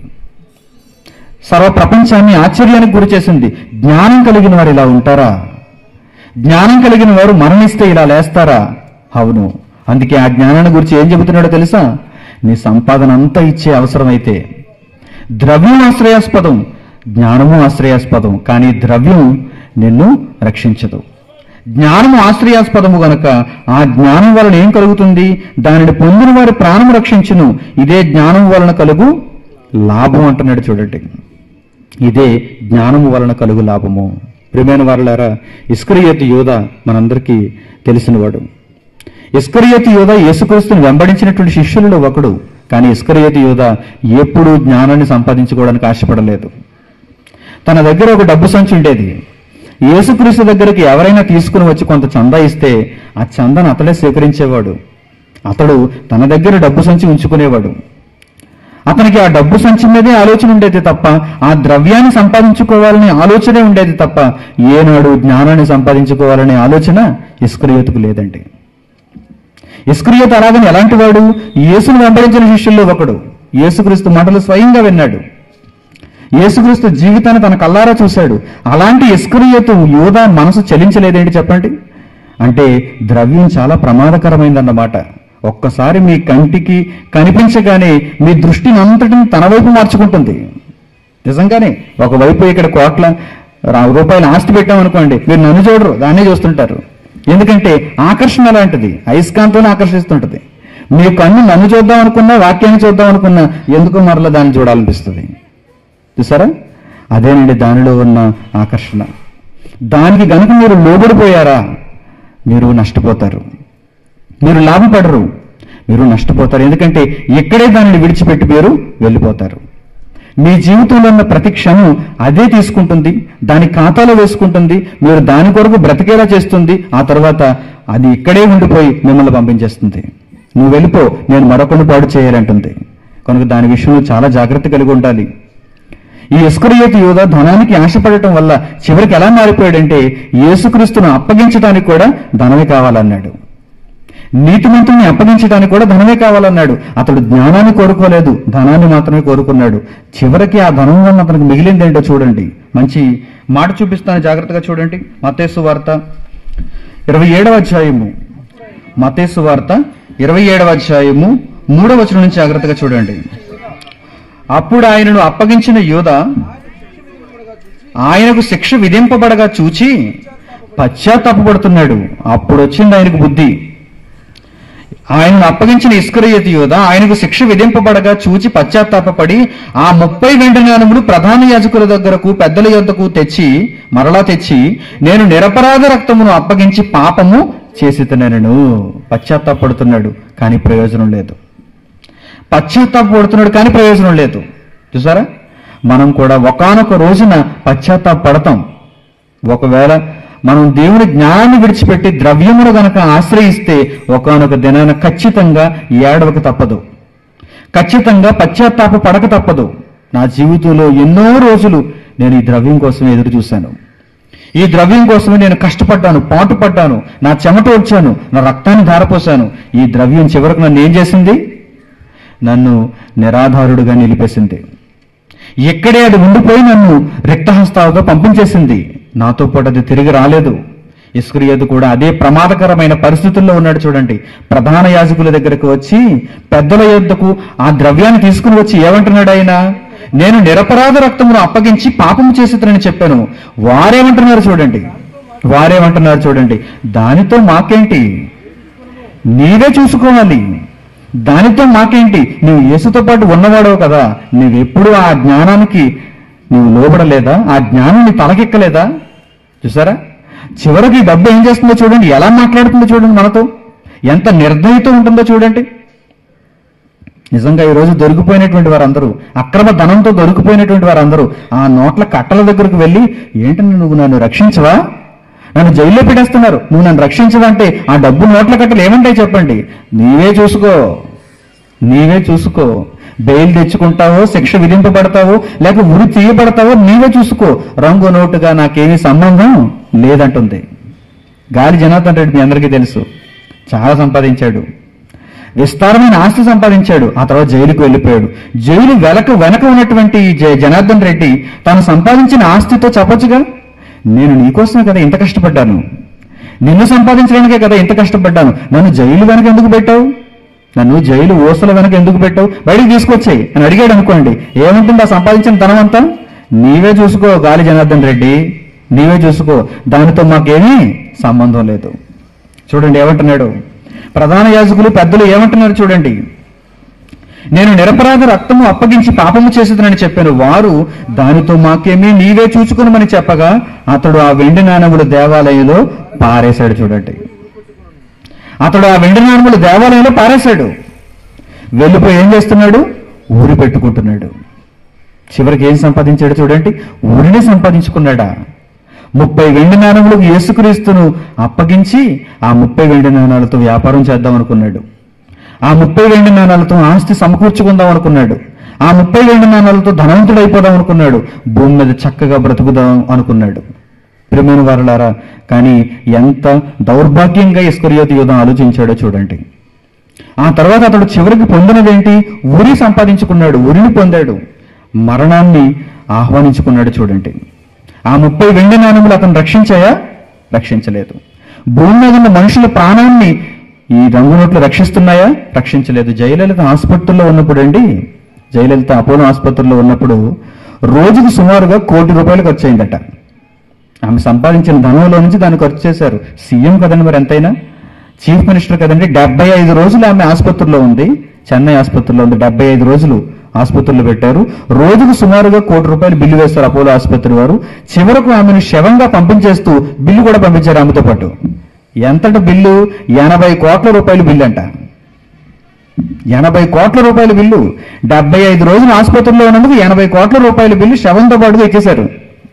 సర్వ ప్రపంచాన్ని ఆశ్చర్యానికి గురి చేసింది జ్ఞానం కలిగిన వారు ఇలా ఉంటారా జ్ఞానం కలిగిన వారు మరణిస్తే ఇలా లేస్తారా అవును అందుకే ఆ జ్ఞానాన్ని గురించి ఏం చెబుతున్నాడో తెలుసా నీ సంపాదన అంతా ఇచ్చే అవసరమైతే ద్రవ్యం ఆశ్రయాస్పదం జ్ఞానము ఆశ్రయాస్పదం కానీ ద్రవ్యం నిన్ను రక్షించదు జ్ఞానము ఆశ్రయాస్పదము గనక ఆ జ్ఞానం వలన ఏం కలుగుతుంది దానిని పొందిన వారి ప్రాణము రక్షించును ఇదే జ్ఞానం వలన కలుగు లాభం అంటున్నాడు చూడండి ఇదే జ్ఞానము వలన కలుగు లాభము ప్రియమైన వారులారా ఇస్క్రియత్ యోధ మనందరికీ తెలిసినవాడు ఇస్కరియోతి యోధ యేసుక్రీస్తుని వెంబడించినటువంటి శిష్యులలో ఒకడు కానీ ఇస్కరియోతి యోధ ఎప్పుడూ జ్ఞానాన్ని సంపాదించుకోవడానికి ఆశపడలేదు తన దగ్గర ఒక డబ్బు సంచి ఉండేది యేసుక్రీస్తు దగ్గరికి ఎవరైనా తీసుకుని వచ్చి కొంత చందా ఇస్తే ఆ చందాను అతడే స్వీకరించేవాడు అతడు తన దగ్గర డబ్బు సంచి ఉంచుకునేవాడు అతనికి ఆ డబ్బు సంచి మీదే ఆలోచన ఉండేది తప్ప ఆ ద్రవ్యాన్ని సంపాదించుకోవాలనే ఆలోచనే ఉండేది తప్ప ఏనాడు జ్ఞానాన్ని సంపాదించుకోవాలనే ఆలోచన ఇస్కరియోతుకు లేదండి ఇస్కరియోతు అలాగని ఎలాంటి వాడు యేసును వెంబడించిన శిష్యుల్లో ఒకడు యేసుక్రీస్తు మాటలు స్వయంగా విన్నాడు యేసుక్రీస్తు జీవితాన్ని తన కల్లారా చూశాడు అలాంటి ఇస్కరియోతు యోధ మనసు చలించలేదేంటి చెప్పండి అంటే ద్రవ్యం చాలా ప్రమాదకరమైందన్నమాట ఒక్కసారి మీ కంటికి కనిపించగానే మీ దృష్టిని అంతటిని తన వైపు మార్చుకుంటుంది నిజంగానే ఒకవైపు ఇక్కడ కోట్ల రా- రూపాయలు ఆస్తి పెట్టామనుకోండి మీరు నన్ను చూడరు దాన్నే చూస్తుంటారు ఎందుకంటే ఆకర్షణ లాంటిది అయస్కాంతం ఆకర్షిస్తుంటది మీ కన్ను నన్ను చూద్దాం అనుకున్నా వాక్యాన్ని చూద్దాం అనుకున్నా ఎందుకు మరలా దాన్ని చూడాలనిపిస్తుంది చూసారా అదేనండి దానిలో ఉన్న ఆకర్షణ దానికి గనుక మీరు లోబడిపోయారా మీరు నష్టపోతారు మీరు లాభపడరు మీరు నష్టపోతారు ఎందుకంటే ఇక్కడే దానిని విడిచిపెట్టి మీరు వెళ్ళిపోతారు మీ జీవితంలో ఉన్న ప్రతి క్షణం అదే తీసుకుంటుంది దాని ఖాతాలో వేసుకుంటుంది మీరు దాని కొరకు బ్రతికేలా చేస్తుంది ఆ తర్వాత అది ఇక్కడే ఉండిపోయి మిమ్మల్ని పంపించేస్తుంది నువ్వు వెళ్ళిపో నేను మరొకరిని పాడు చేయాలంటుంది కనుక దాని విషయంలో చాలా జాగ్రత్త కలిగి ఉండాలి ఈ ఇస్కరియోతి యోధ ధనానికి ఆశపడటం వల్ల చివరికి ఎలా మారిపోయాడంటే యేసుక్రీస్తును అప్పగించడానికి కూడా ధనమే కావాలన్నాడు నీతిమంతుని అప్పగించడానికి కూడా ధనమే కావాలన్నాడు అతడు జ్ఞానాన్ని కోరుకోలేదు ధనాన్ని మాత్రమే కోరుకున్నాడు చివరికి ఆ ధనం వల్ల అతనికి మిగిలిందేంటో చూడండి మంచి మాట చూపిస్తాను జాగ్రత్తగా చూడండి మతేసు వార్త ఇరవై ఏడవ అధ్యాయము మతేసు వార్త ఇరవై ఏడవ అధ్యాయము మూడవ వచనం నుంచి జాగ్రత్తగా చూడండి అప్పుడు ఆయనను అప్పగించిన యోధ ఆయనకు శిక్ష విధింపబడగా చూచి పశ్చాత్తాపడుతున్నాడు అప్పుడు వచ్చింది ఆయనకు బుద్ధి ఆయనను అప్పగించిన ఇస్కరియతి యోధ ఆయనకు శిక్ష విధింపబడగా చూచి పశ్చాత్తాపపడి ఆ ముప్పై వెండి నాణములు ప్రధాన యాజకుల దగ్గరకు పెద్దల యొద్దకు తెచ్చి మరలా తెచ్చి నేను నిరపరాధ రక్తమును అప్పగించి పాపము చేసి తినను పశ్చాత్తాపడుతున్నాడు కానీ ప్రయోజనం లేదు పశ్చాత్తాపడుతున్నాడు కానీ ప్రయోజనం లేదు చూసారా మనం కూడా ఒకానొక రోజున పశ్చాత్తాపడతాం ఒకవేళ మనం దేవుని జ్ఞానాన్ని విడిచిపెట్టి ద్రవ్యమును గనక ఆశ్రయిస్తే ఒకానొక దినాన ఖచ్చితంగా ఏడవక తప్పదు ఖచ్చితంగా పశ్చాత్తాప పడక తప్పదు నా జీవితంలో ఎన్నో రోజులు నేను ఈ ద్రవ్యం కోసం ఎదురు చూశాను ఈ ద్రవ్యం కోసమే నేను కష్టపడ్డాను పాటుపడ్డాను నా చెమట వచ్చాను నా రక్తాన్ని ధారపోశాను ఈ ద్రవ్యం చివరకు నన్ను ఏం చేసింది నన్ను నిరాధారుడుగా నిలిపేసింది ఎక్కడే అది ఉండిపోయి నన్ను రిక్తహస్తాలుగా పంపించేసింది నాతో పాటు అది తిరిగి రాలేదు ఇస్క్రియదు కూడా అదే ప్రమాదకరమైన పరిస్థితుల్లో ఉన్నాడు చూడండి ప్రధాన యాజకుల దగ్గరకు వచ్చి పెద్దల యొద్దకు ఆ ద్రవ్యాన్ని తీసుకుని వచ్చి ఏమంటున్నాడు ఆయన నేను నిరపరాధ రక్తమును అప్పగించి పాపము చేసేతనని చెప్పాను వారేమంటున్నారు చూడండి వారేమంటున్నారు చూడండి దానితో మాకేంటి నీవే చూసుకోవాలి దానితో మాకేంటి నువ్వు యేసుతో పాటు ఉన్నవాడవు కదా నువ్వెప్పుడు ఆ జ్ఞానానికి నువ్వు లోబడలేదా ఆ జ్ఞానం నీ తలకెక్కలేదా చూసారా చివరికి ఈ డబ్బు ఏం చేస్తుందో చూడండి ఎలా మాట్లాడుతుందో చూడండి మనతో ఎంత నిర్దయతో ఉంటుందో చూడండి నిజంగా ఈ రోజు దొరికిపోయినటువంటి వారందరూ అక్రమ ధనంతో దొరికిపోయినటువంటి వారందరూ ఆ నోట్ల కట్టల దగ్గరకు వెళ్ళి ఏంటి నువ్వు నన్ను రక్షించవా నన్ను జైల్లో పెట్టేస్తున్నారు నువ్వు నన్ను రక్షించవంటే ఆ డబ్బు నోట్ల కట్టలు ఏమంటాయి చెప్పండి నీవే చూసుకో నీవే చూసుకో బెయిల్ తెచ్చుకుంటావో శిక్ష విధింపబడతావో లేక ఉరి తీయబడతావో నీవే చూసుకో రంగు నోటుగా నాకేమీ సంబంధం లేదంటుంది గాలి జనార్దన్ రెడ్డి మీ అందరికీ తెలుసు చాలా సంపాదించాడు విస్తారమైన ఆస్తి సంపాదించాడు ఆ తర్వాత జైలుకు వెళ్ళిపోయాడు జైలు వెనక వెనక ఉన్నటువంటి ఈ జ- జనార్దన్ రెడ్డి తాను సంపాదించిన ఆస్తితో చెప్పొచ్చుగా నేను నీకోసమే కదా ఇంత కష్టపడ్డాను నిన్ను సంపాదించడానికే కదా ఇంత కష్టపడ్డాను నన్ను జైలు వెనక ఎందుకు పెట్టావు నన్ను జైలు ఓసల వెనక ఎందుకు పెట్టావు బయటికి తీసుకొచ్చాయి అని అడిగాడు అనుకోండి ఏముంటుంది ఆ సంపాదించిన ధనం అంతా నీవే చూసుకో గాలి జనార్దన్ రెడ్డి నీవే చూసుకో దానితో మాకేమీ సంబంధం లేదు చూడండి ఏమంటున్నాడు ప్రధాన యాజకులు పెద్దలు ఏమంటున్నారు చూడండి నేను నిరపరాధ రక్తము అప్పగించి పాపము చేసేదనని చెప్పాను వారు దానితో మాకేమీ నీవే చూచుకునమని చెప్పగా అతడు ఆ వెండి నాణములు దేవాలయంలో పారేశాడు చూడండి అతడు ఆ వెండి నాణములు దేవాలయంలో పారేశాడు వెళ్ళిపోయి ఏం చేస్తున్నాడు ఊరి పెట్టుకుంటున్నాడు చివరికి ఏం సంపాదించాడు చూడండి ఊరిని సంపాదించుకున్నాడా ముప్పై వెండి నాణములకు యేసుక్రీస్తును అప్పగించి ఆ ముప్పై వెండి నాణాలతో వ్యాపారం చేద్దాం అనుకున్నాడు ఆ ముప్పై వెండి నాణాలతో ఆస్తి సమకూర్చుకుందాం అనుకున్నాడు ఆ ముప్పై వెండి నాణాలతో ధనవంతుడైపోదాం అనుకున్నాడు భూమి మీద చక్కగా బ్రతుకుదాం అనుకున్నాడు ప్రియమైన వారలారా కానీ ఎంత దౌర్భాగ్యంగా ఇస్కరియోతి యుధం ఆలోచించాడో చూడండి ఆ తర్వాత అతడు చివరికి పొందినదేంటి ఉరి సంపాదించుకున్నాడు ఉరిని పొందాడు మరణాన్ని ఆహ్వానించుకున్నాడు చూడండి ఆ ముప్పై వెండి నాణములు అతను రక్షించాయా రక్షించలేదు భూమి మీద ఉన్న మనుషుల ప్రాణాన్ని ఈ రంగు నోట్లు రక్షిస్తున్నాయా రక్షించలేదు జయలలిత ఆసుపత్రిలో ఉన్నప్పుడు అండి జయలలిత అపోలో ఆసుపత్రిలో ఉన్నప్పుడు రోజుకు సుమారుగా కోటి రూపాయలు ఖర్చు అయిందట ఆమె సంపాదించిన ధనంలో నుంచి దాన్ని ఖర్చు చేశారు సీఎం కదండి మరి ఎంతైనా చీఫ్ మినిస్టర్ కదండి డెబ్బై ఐదు రోజులు ఆమె ఆసుపత్రిలో ఉంది చెన్నై ఆసుపత్రిలో ఉంది డెబ్బై ఐదు రోజులు ఆసుపత్రిలో పెట్టారు రోజుకు సుమారుగా కోటి రూపాయలు బిల్లు వేస్తారు అపోలో ఆసుపత్రి వారు చివరకు ఆమెను శవంగా పంపించేస్తూ బిల్లు కూడా పంపించారు ఆమెతో పాటు ఎంతట బిల్లు ఎనభై కోట్ల రూపాయల బిల్లు అంట ఎనభై కోట్ల రూపాయల బిల్లు డెబ్బై ఐదు రోజులు ఆసుపత్రిలో ఉన్నందుకు ఎనభై కోట్ల రూపాయల బిల్లు శవంతో పాటుగా ఇచ్చేశారు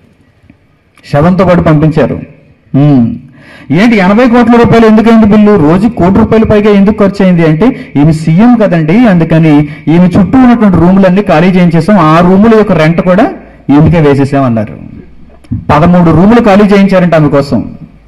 శవంతో పాటు పంపించారు ఉమ్. ఏంటి ఎనభై కోట్ల రూపాయలు ఎందుకైంది బిల్లు రోజు కోటి రూపాయల పైగా ఎందుకు ఖర్చు అయింది అంటే ఈమె సీఎం కదండి అందుకని ఈమె చుట్టూ ఉన్నటువంటి రూములన్నీ ఖాళీ చేయించేసాం ఆ రూముల యొక్క రెంట్ కూడా ఈమెకే వేసేసాం అన్నారు పదమూడు రూములు ఖాళీ చేయించారంట ఆమె కోసం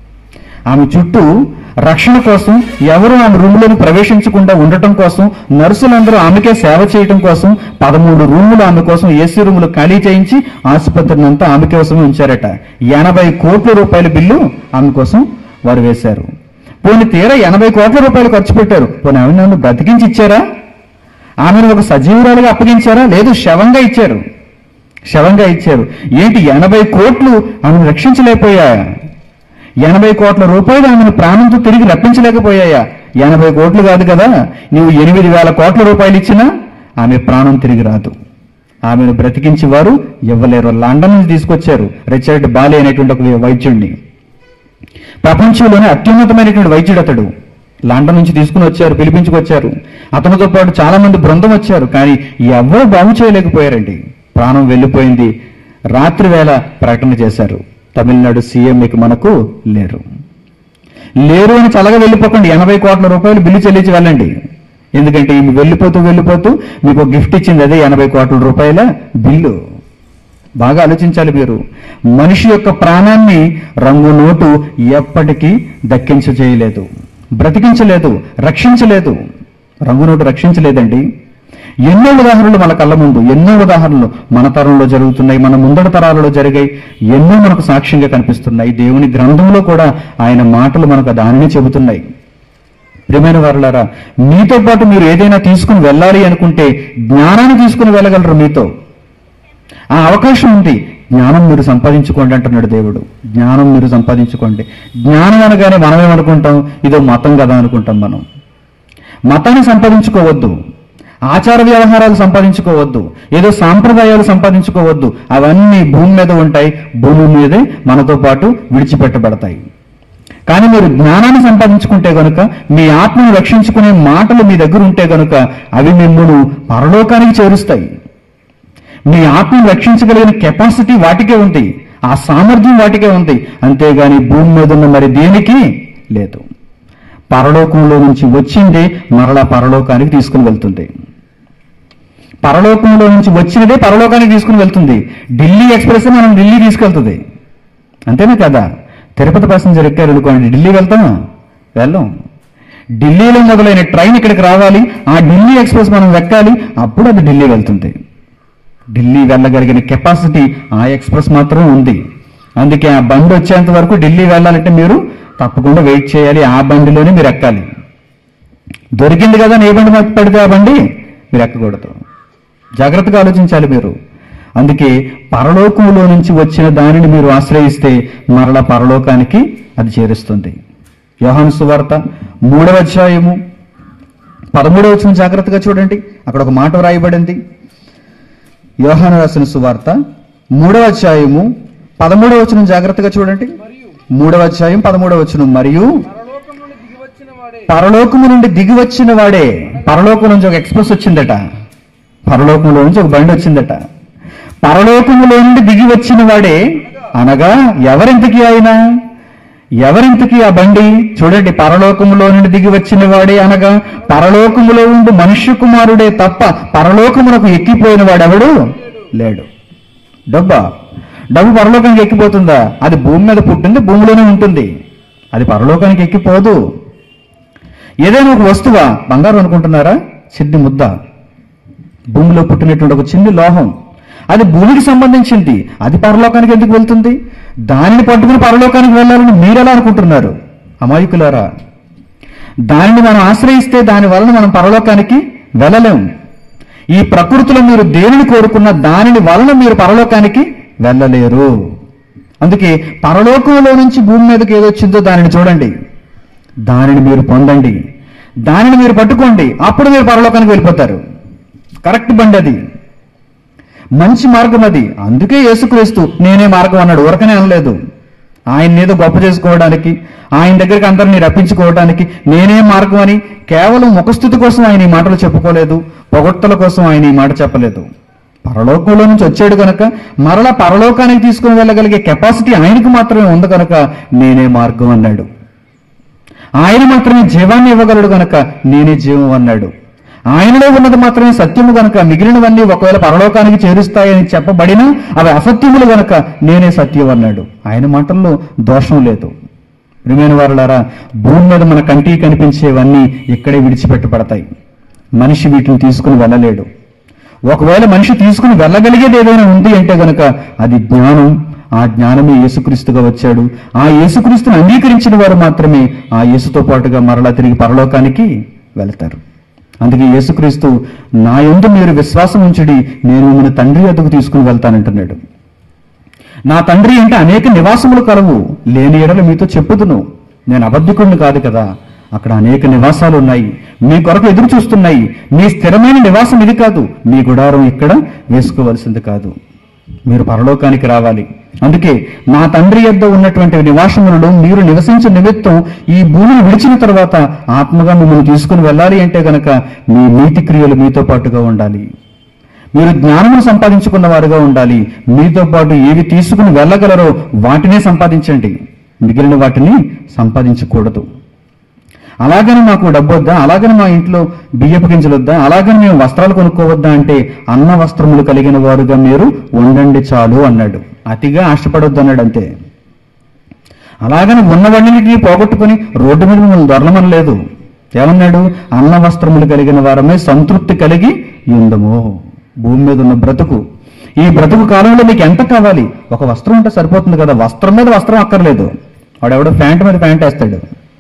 ఆమె చుట్టూ రక్షణ కోసం ఎవరు ఆమె రూములను ప్రవేశించకుండా ఉండటం కోసం నర్సులందరూ ఆమెకే సేవ చేయటం కోసం పదమూడు రూములు ఆమె కోసం ఏసీ రూములు ఖాళీ చేయించి ఆసుపత్రిని అంతా ఆమె కోసమే ఉంచారట ఎనభై కోట్ల రూపాయల బిల్లు ఆమె కోసం వారు వేశారు పోనీ తీరా ఎనభై కోట్ల రూపాయలు ఖర్చు పెట్టారు పోనీ ఆమె నన్ను బ్రతికించి ఇచ్చారా ఆమెను ఒక సజీవురాలుగా అప్పగించారా లేదు శవంగా ఇచ్చారు శవంగా ఇచ్చారు ఏంటి ఎనభై కోట్లు ఆమెను రక్షించలేకపోయాయా ఎనభై కోట్ల రూపాయలు ఆమెను ప్రాణంతో తిరిగి రప్పించలేకపోయాయా ఎనభై కోట్లు కాదు కదా నీవు ఎనిమిది వేల కోట్ల రూపాయలు ఇచ్చినా ఆమె ప్రాణం తిరిగి రాదు ఆమెను బ్రతికించి వారు ఇవ్వలేరు లండన్ నుంచి తీసుకొచ్చారు రిచర్డ్ బాలే అనేటువంటి ఒక వైద్యుడిని ప్రపంచంలోనే అత్యున్నతమైనటువంటి వైద్యుడు అతడు లండన్ నుంచి తీసుకుని వచ్చారు పిలిపించుకొచ్చారు అతనితో పాటు చాలా మంది బృందం వచ్చారు కానీ ఎవరూ బాగు చేయలేకపోయారండి ప్రాణం వెళ్ళిపోయింది రాత్రి వేళ ప్రకటన చేశారు తమిళనాడు సీఎం ఇక మనకు లేరు లేరు అని చల్లగా వెళ్ళిపోకండి ఎనభై కోట్ల రూపాయలు బిల్లు చెల్లించి వెళ్ళండి ఎందుకంటే ఈమె వెళ్ళిపోతూ వెళ్ళిపోతూ మీకు ఒక గిఫ్ట్ ఇచ్చింది అదే ఎనభై కోట్ల రూపాయల బిల్లు బాగా ఆలోచించాలి మీరు మనిషి యొక్క ప్రాణాన్ని రంగు నోటు ఎప్పటికీ దక్కించ చేయలేదు బ్రతికించలేదు రక్షించలేదు రంగు నోటు రక్షించలేదండి ఎన్నో ఉదాహరణలు మన కళ్ళ ముందు ఎన్నో ఉదాహరణలు మన తరంలో జరుగుతున్నాయి మన ముందటి తరాలలో జరిగాయి ఎన్నో మనకు సాక్ష్యంగా కనిపిస్తున్నాయి దేవుని గ్రంథంలో కూడా ఆయన మాటలు మనకు దానిని చెబుతున్నాయి ప్రియమైన వారులారా మీతో పాటు మీరు ఏదైనా తీసుకుని వెళ్ళాలి అనుకుంటే జ్ఞానాన్ని తీసుకుని వెళ్ళగలరు మీతో ఆ అవకాశం ఉంది జ్ఞానం మీరు సంపాదించుకోండి అంటున్నాడు దేవుడు జ్ఞానం మీరు సంపాదించుకోండి జ్ఞానం అనగానే మనం ఏమనుకుంటాం ఇదో మతం కదా అనుకుంటాం మనం మతాన్ని సంపాదించుకోవద్దు ఆచార వ్యవహారాలు సంపాదించుకోవద్దు ఏదో సాంప్రదాయాలు సంపాదించుకోవద్దు అవన్నీ భూమి మీద ఉంటాయి భూమి మీదే మనతో పాటు విడిచిపెట్టబడతాయి కానీ మీరు జ్ఞానాన్ని సంపాదించుకుంటే గనుక మీ ఆత్మను రక్షించుకునే మాటలు మీ దగ్గర ఉంటే గనుక అవి మిమ్మల్ని పరలోకానికి చేరుస్తాయి మీ ఆత్మను రక్షించగలిగిన కెపాసిటీ వాటికే ఉంది ఆ సామర్థ్యం వాటికే ఉంది అంతేగాని భూమి మీద ఉన్న మరి దేనికి లేదు పరలోకంలో నుంచి వచ్చిందే మరలా పరలోకానికి తీసుకుని వెళ్తుంది పరలోకంలో నుంచి వచ్చినదే పరలోకానికి తీసుకుని వెళ్తుంది ఢిల్లీ ఎక్స్ప్రెస్ మనం ఢిల్లీ తీసుకెళ్తుంది అంతేనా కదా తిరుపతి ప్యాసింజర్ ఎక్కారు అనుకోండి ఢిల్లీ వెళ్తామా వెళ్ళం ఢిల్లీలో మొదలైన ట్రైన్ ఇక్కడికి రావాలి ఆ ఢిల్లీ ఎక్స్ప్రెస్ మనం ఎక్కాలి అప్పుడు అది ఢిల్లీ వెళ్తుంది ఢిల్లీ వెళ్ళగలిగిన కెపాసిటీ ఆ ఎక్స్ప్రెస్ మాత్రం ఉంది అందుకే ఆ బండి వచ్చేంత వరకు ఢిల్లీ వెళ్ళాలంటే మీరు తప్పకుండా వెయిట్ చేయాలి ఆ బండిలోనే మీరు ఎక్కాలి దొరికింది కదా ఏ బండి మీద పడితే ఆ బండి మీరు ఎక్కకూడదు జాగ్రత్తగా ఆలోచించాలి మీరు అందుకే పరలోకంలో నుంచి వచ్చిన దానిని మీరు ఆశ్రయిస్తే మరలా పరలోకానికి అది చేరుస్తుంది యోహాను సువార్త మూడవ అధ్యాయము పదమూడవ వచ్చిన జాగ్రత్తగా చూడండి అక్కడ ఒక మాట వ్రాయబడింది యోహాను రాసిన సువార్త మూడవ అధ్యాయము పదమూడవ వచనం జాగ్రత్తగా చూడండి మరియు మూడవ అధ్యాయం పదమూడవ వచనం మరియు పరలోకం నుండి దిగి వచ్చిన వాడే పరలోకము నుండి దిగి వచ్చిన వాడే పరలోకం నుంచి ఒక ఎక్స్ప్రెస్ వచ్చిందట పరలోకంలో నుంచి ఒక బండి వచ్చిందట పరలోకములో నుండి దిగి వచ్చిన వాడే అనగా ఎవరింతకి ఆయన ఎవరింతకి ఆ బండి చూడండి పరలోకములో నుండి దిగి వచ్చిన వాడే అనగా పరలోకములో ఉండి మనుష్య కుమారుడే తప్ప పరలోకమునకు ఎక్కిపోయిన వాడెవడు లేడు డబ్బా డబ్బు పరలోకానికి ఎక్కిపోతుందా అది భూమి మీద పుట్టింది భూమిలోనే ఉంటుంది అది పరలోకానికి ఎక్కిపోదు ఏదైనా ఒక వస్తువా బంగారం అనుకుంటున్నారా చిన్ని ముద్ద భూమిలో పుట్టినటువంటి ఒక చిన్ని లోహం అది భూమికి సంబంధించింది అది పరలోకానికి ఎందుకు వెళ్తుంది దానిని పట్టుకుని పరలోకానికి వెళ్ళాలని మీరెలా అనుకుంటున్నారు అమాయకులారా దానిని మనం ఆశ్రయిస్తే దాని వలన మనం పరలోకానికి వెళ్ళలేం ఈ ప్రకృతిలో మీరు దేనిని కోరుకున్న దానిని వలన మీరు పరలోకానికి వెళ్ళలేరు అందుకే పరలోకంలో నుంచి భూమి మీదకి ఏదో వచ్చిందో దానిని చూడండి దానిని మీరు పొందండి దానిని మీరు పట్టుకోండి అప్పుడు మీరు పరలోకానికి వెళ్ళిపోతారు కరెక్ట్ బండి అది మంచి మార్గం అది అందుకే యేసుక్రీస్తు నేనే మార్గం అన్నాడు ఊరకనే అనలేదు ఆయన ఏదో గొప్ప చేసుకోవడానికి ఆయన దగ్గరికి అందరినీ రప్పించుకోవడానికి నేనే మార్గం అని కేవలం ముఖస్థుతి కోసం ఆయన ఈ మాటలు చెప్పుకోలేదు పొగడ్తల కోసం ఆయన ఈ మాట చెప్పలేదు పరలోకంలో నుంచి వచ్చాడు కనుక మరలా పరలోకానికి తీసుకుని వెళ్ళగలిగే కెపాసిటీ ఆయనకు మాత్రమే ఉంది కనుక నేనే మార్గం అన్నాడు ఆయన మాత్రమే జీవాన్ని ఇవ్వగలడు గనక నేనే జీవం అన్నాడు ఆయనలో ఉన్నది మాత్రమే సత్యము గనక మిగిలినవన్నీ ఒకవేళ పరలోకానికి చేరుస్తాయని చెప్పబడినా అవి అసత్యములు గనక నేనే సత్యం అన్నాడు ఆయన మాటల్లో దోషం లేదు ప్రియమైన వారులారా భూమి మీద మన కంటికి కనిపించేవన్నీ ఇక్కడే విడిచిపెట్టబడతాయి మనిషి వీటిని తీసుకుని వెళ్ళలేడు ఒకవేళ మనిషి తీసుకుని వెళ్ళగలిగేది ఏదైనా ఉంది అంటే గనక అది జ్ఞానం ఆ జ్ఞానమే యేసుక్రీస్తుగా వచ్చాడు ఆ యేసుక్రీస్తుని అంగీకరించిన వారు మాత్రమే ఆ యేసుతో పాటుగా మరలా తిరిగి పరలోకానికి వెళ్తారు అందుకే యేసుక్రీస్తు నా యందు మీరు విశ్వాసం ఉంచుడి నేను మిమ్మల్ని తండ్రి వద్దకు తీసుకుని వెళ్తానంటున్నాడు నా తండ్రి అంటే అనేక నివాసములు కలవు లేని ఎడల మీతో చెప్పుదును నేను అబద్ధికుడిని కాదు కదా అక్కడ అనేక నివాసాలు ఉన్నాయి మీ కొరకు ఎదురు చూస్తున్నాయి మీ స్థిరమైన నివాసం ఇది కాదు మీ గుడారం ఇక్కడ వేసుకోవలసింది కాదు మీరు పరలోకానికి రావాలి అందుకే నా తండ్రి యొద్ద ఉన్నటువంటి నివాసములలో మీరు నివసించే నిమిత్తం ఈ భూమిని విడిచిన తర్వాత ఆత్మగా మిమ్మల్ని తీసుకుని వెళ్ళాలి అంటే గనక మీ నీతి క్రియలు మీతో పాటుగా ఉండాలి మీరు జ్ఞానమును సంపాదించుకున్న వారుగా ఉండాలి మీతో పాటు ఏవి తీసుకుని వెళ్ళగలరో వాటినే సంపాదించండి మిగిలిన వాటిని సంపాదించకూడదు అలాగని మాకు డబ్బు వద్దా అలాగని మా ఇంట్లో బియ్యపు గింజలు వద్దా అలాగని మేము వస్త్రాలు కొనుక్కోవద్దా అంటే అన్న వస్త్రములు కలిగిన వారుగా మీరు ఉండండి చాలు అన్నాడు అతిగా ఆశపడొద్దు అన్నాడు అంతే అలాగని ఉన్నవన్నిటిని పోగొట్టుకుని రోడ్డు మీద మిమ్మల్ని దొరలమనలేదు ఏమన్నాడు అన్న వస్త్రములు కలిగిన వారమే సంతృప్తి కలిగి ఉందము భూమి మీద ఉన్న బ్రతుకు ఈ బ్రతుకు కాలంలో మీకు ఎంత కావాలి ఒక వస్త్రం ఉంటే సరిపోతుంది కదా వస్త్రం మీద వస్త్రం అక్కర్లేదు వాడెవడో ప్యాంట్ మీద ప్యాంట్ వేస్తాడు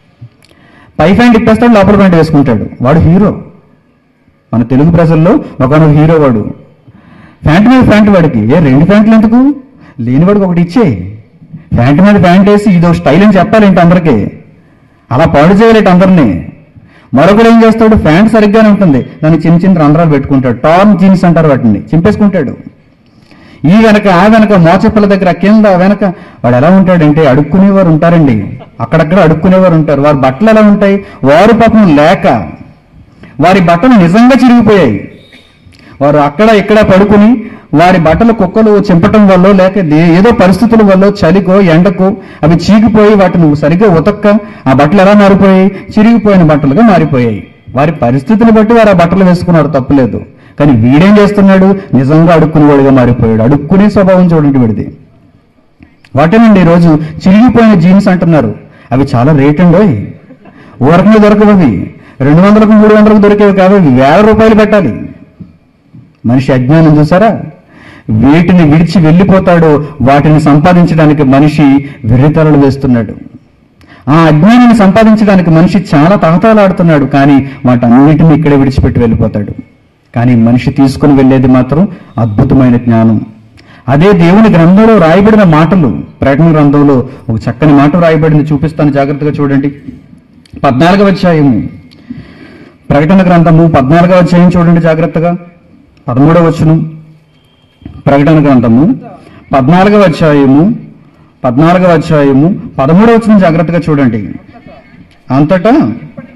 పై ప్యాంట్ ఇప్పేస్తాడు లోపల ప్యాంట్ వేసుకుంటాడు వాడు హీరో మన తెలుగు ప్రజల్లో ఒకనొక హీరో వాడు ప్యాంట్ మీద ప్యాంట్ వాడికి ఏ రెండు ప్యాంట్లు ఎందుకు లేనివాడికి ఒకటి ఇచ్చే ప్యాంట్ మీద ప్యాంట్ వేసి ఇదో స్టైల్ అని చెప్పాలేంటి అందరికీ అలా పాడు చేయలేట అందరినీ మరొకడు ఏం చేస్తాడు ప్యాంట్ సరిగ్గానే ఉంటుంది దాన్ని చిన్న చిన్న రంధ్రాలు పెట్టుకుంటాడు టార్మ్ జీన్స్ అంటారు వాటిని చింపేసుకుంటాడు ఈ వెనక ఆ వెనక మోచప్పల దగ్గర కింద వెనక వాడు ఎలా ఉంటాడంటే అడుక్కునేవారు ఉంటారండి అక్కడక్కడ అడుక్కునేవారు ఉంటారు వారి బట్టలు ఎలా ఉంటాయి వారు పాపం లేక వారి బట్టలు నిజంగా చిరిగిపోయాయి వారు అక్కడ ఇక్కడ పడుకుని వారి బట్టలు కుక్కలు చింపటం వల్ల లేక దే- ఏదో పరిస్థితుల వల్ల చలికో ఎండకో అవి చీకిపోయి వాటిని సరిగ్గా ఉతక్క ఆ బట్టలు ఎలా మారిపోయాయి చిరిగిపోయిన బట్టలుగా మారిపోయాయి వారి పరిస్థితిని బట్టి వారు ఆ బట్టలు వేసుకున్నారు తప్పులేదు కానీ వీడేం చేస్తున్నాడు నిజంగా అడుక్కునేవాడిగా మారిపోయాడు అడుక్కునే స్వభావం చూడండి వీడిది వాటేనండి ఈరోజు చిరిగిపోయిన జీన్స్ అంటున్నారు అవి చాలా రేట్ అండి ఊరకనే దొరకవు అవి రెండు వందలకు మూడు వందలకు దొరికేవి కాదు అవి వేల రూపాయలు పెట్టాలి మనిషి అజ్ఞానం చూసారా వీటిని విడిచి వెళ్ళిపోతాడో వాటిని సంపాదించడానికి మనిషి వెర్రితలలు వేస్తున్నాడు ఆ అజ్ఞానాన్ని సంపాదించడానికి మనిషి చాలా తహతాలాడుతున్నాడు కానీ వాటన్నిటిని ఇక్కడే విడిచిపెట్టి వెళ్ళిపోతాడు కానీ మనిషి తీసుకుని వెళ్ళేది మాత్రం అద్భుతమైన జ్ఞానం అదే దేవుని గ్రంథంలో రాయబడిన మాటలు ప్రకటన గ్రంథంలో ఒక చక్కని మాట రాయబడింది చూపిస్తాను జాగ్రత్తగా చూడండి పద్నాలుగవ అధ్యాయము ప్రకటన గ్రంథము పద్నాలుగవ అధ్యాయం చూడండి జాగ్రత్తగా పదమూడవ వచనం ప్రకటన గ్రంథము పద్నాలుగవ అధ్యాయము పద్నాలుగవ అధ్యాయము పదమూడవ వచనం జాగ్రత్తగా చూడండి అంతటా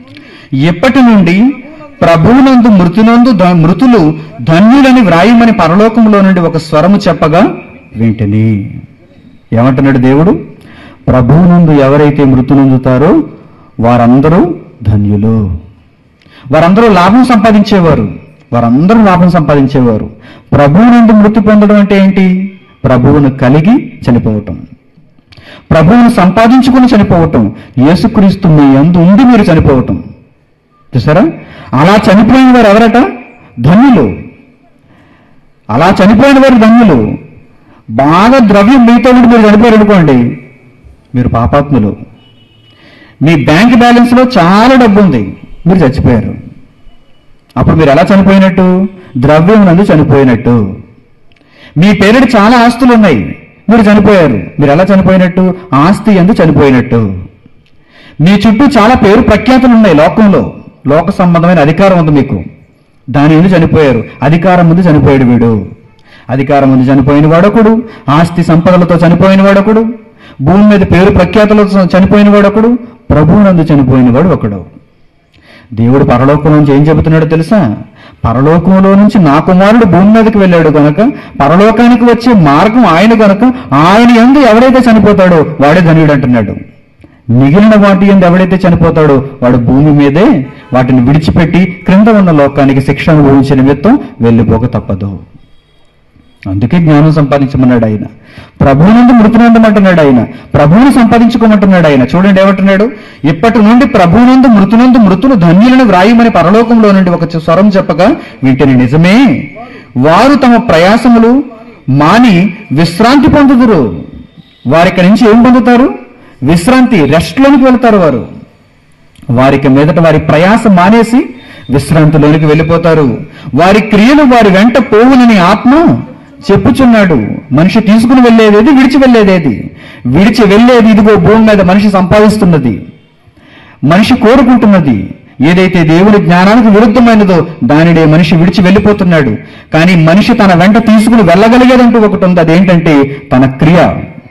ఇప్పటి నుండి ప్రభువునందు మృతునందు ధ- మృతులు ధన్యులని వ్రాయమని పరలోకంలో నుండి ఒక స్వరము చెప్పగా వింటిని ఏమంటున్నాడు దేవుడు ప్రభువునందు ఎవరైతే మృతి నొందుతారో వారందరూ ధన్యులు వారందరూ లాభం సంపాదించేవారు వారందరూ లాభం సంపాదించేవారు ప్రభువునందు మృతి పొందడం అంటే ఏంటి ప్రభువును కలిగి చనిపోవటం ప్రభువును సంపాదించుకుని చనిపోవటం యేసుక్రీస్తు మీ అందు ఉండి మీరు చనిపోవటం చూసారా అలా చనిపోయిన వారు ఎవరట ధన్యులు అలా చనిపోయిన వారు ధన్యులు బాగా ద్రవ్యం మీతో ఉండి మీరు చనిపోయారు అనుకోండి మీరు పాపాత్ములు మీ బ్యాంక్ బ్యాలెన్స్లో చాలా డబ్బు ఉంది మీరు చచ్చిపోయారు అప్పుడు మీరు ఎలా చనిపోయినట్టు ద్రవ్యం నందు చనిపోయినట్టు మీ పేరుడు చాలా ఆస్తులు ఉన్నాయి మీరు చనిపోయారు మీరు ఎలా చనిపోయినట్టు ఆస్తి ఎందు చనిపోయినట్టు మీ చుట్టూ చాలా పేరు ప్రఖ్యాతులు ఉన్నాయి లోకంలో లోక సంబంధమైన అధికారం ఉంది మీకు దాని ముందు చనిపోయారు అధికారం ముందు చనిపోయాడు వీడు అధికారం ముందు చనిపోయిన వాడొకడు ఆస్తి సంపదలతో చనిపోయిన వాడొకడు భూమి మీద పేరు ప్రఖ్యాతులతో చనిపోయిన వాడొకడు ప్రభువునందు చనిపోయిన వాడు ఒకడు దేవుడు పరలోకం నుంచి ఏం చెబుతున్నాడో తెలుసా పరలోకంలో నుంచి నా కుమారుడు భూమి మీదకి వెళ్ళాడు గనక పరలోకానికి వచ్చే మార్గం ఆయన గనక ఆయన ఎందు ఎవరైతే చనిపోతాడో వాడే ధనుడు అంటున్నాడు మిగిలిన వాటి ఎందు ఎవడైతే చనిపోతాడో వాడు భూమి మీదే వాటిని విడిచిపెట్టి క్రింద ఉన్న లోకానికి శిక్ష అనుభవించిన నిమిత్తం వెళ్ళిపోక తప్పదు అందుకే జ్ఞానం సంపాదించమన్నాడు ఆయన ప్రభువు నుండి మృతునందమంటున్నాడు ఆయన ప్రభువుని సంపాదించుకోమంటున్నాడు ఆయన చూడండి ఏమంటున్నాడు ఇప్పటి నుండి ప్రభువు నుండి మృతునందు మృతులు ధన్యులను వ్రాయమని పరలోకంలో నుండి ఒక స్వరం చెప్పగా వీటిని నిజమే వారు తమ ప్రయాసములు మాని విశ్రాంతి పొందుదురు వారిక నుంచి ఏం పొందుతారు విశ్రాంతి రెస్ట్లోనికి వెళ్తారు వారు వారికి మీదట వారి ప్రయాస మానేసి విశ్రాంతిలోనికి వెళ్ళిపోతారు వారి క్రియలు వారి వెంట పోవునని ఆత్మ చెప్పుచున్నాడు మనిషి తీసుకుని వెళ్ళేదేది విడిచి వెళ్ళేదేది విడిచి వెళ్ళేది ఇదిగో భూమి మీద మనిషి సంపాదిస్తున్నది మనిషి కోరుకుంటున్నది ఏదైతే దేవుని జ్ఞానానికి విరుద్ధమైనదో దానినే మనిషి విడిచి వెళ్ళిపోతున్నాడు కానీ మనిషి తన వెంట తీసుకుని వెళ్ళగలిగేదంటూ ఒకటి ఉంది అదేంటంటే తన క్రియ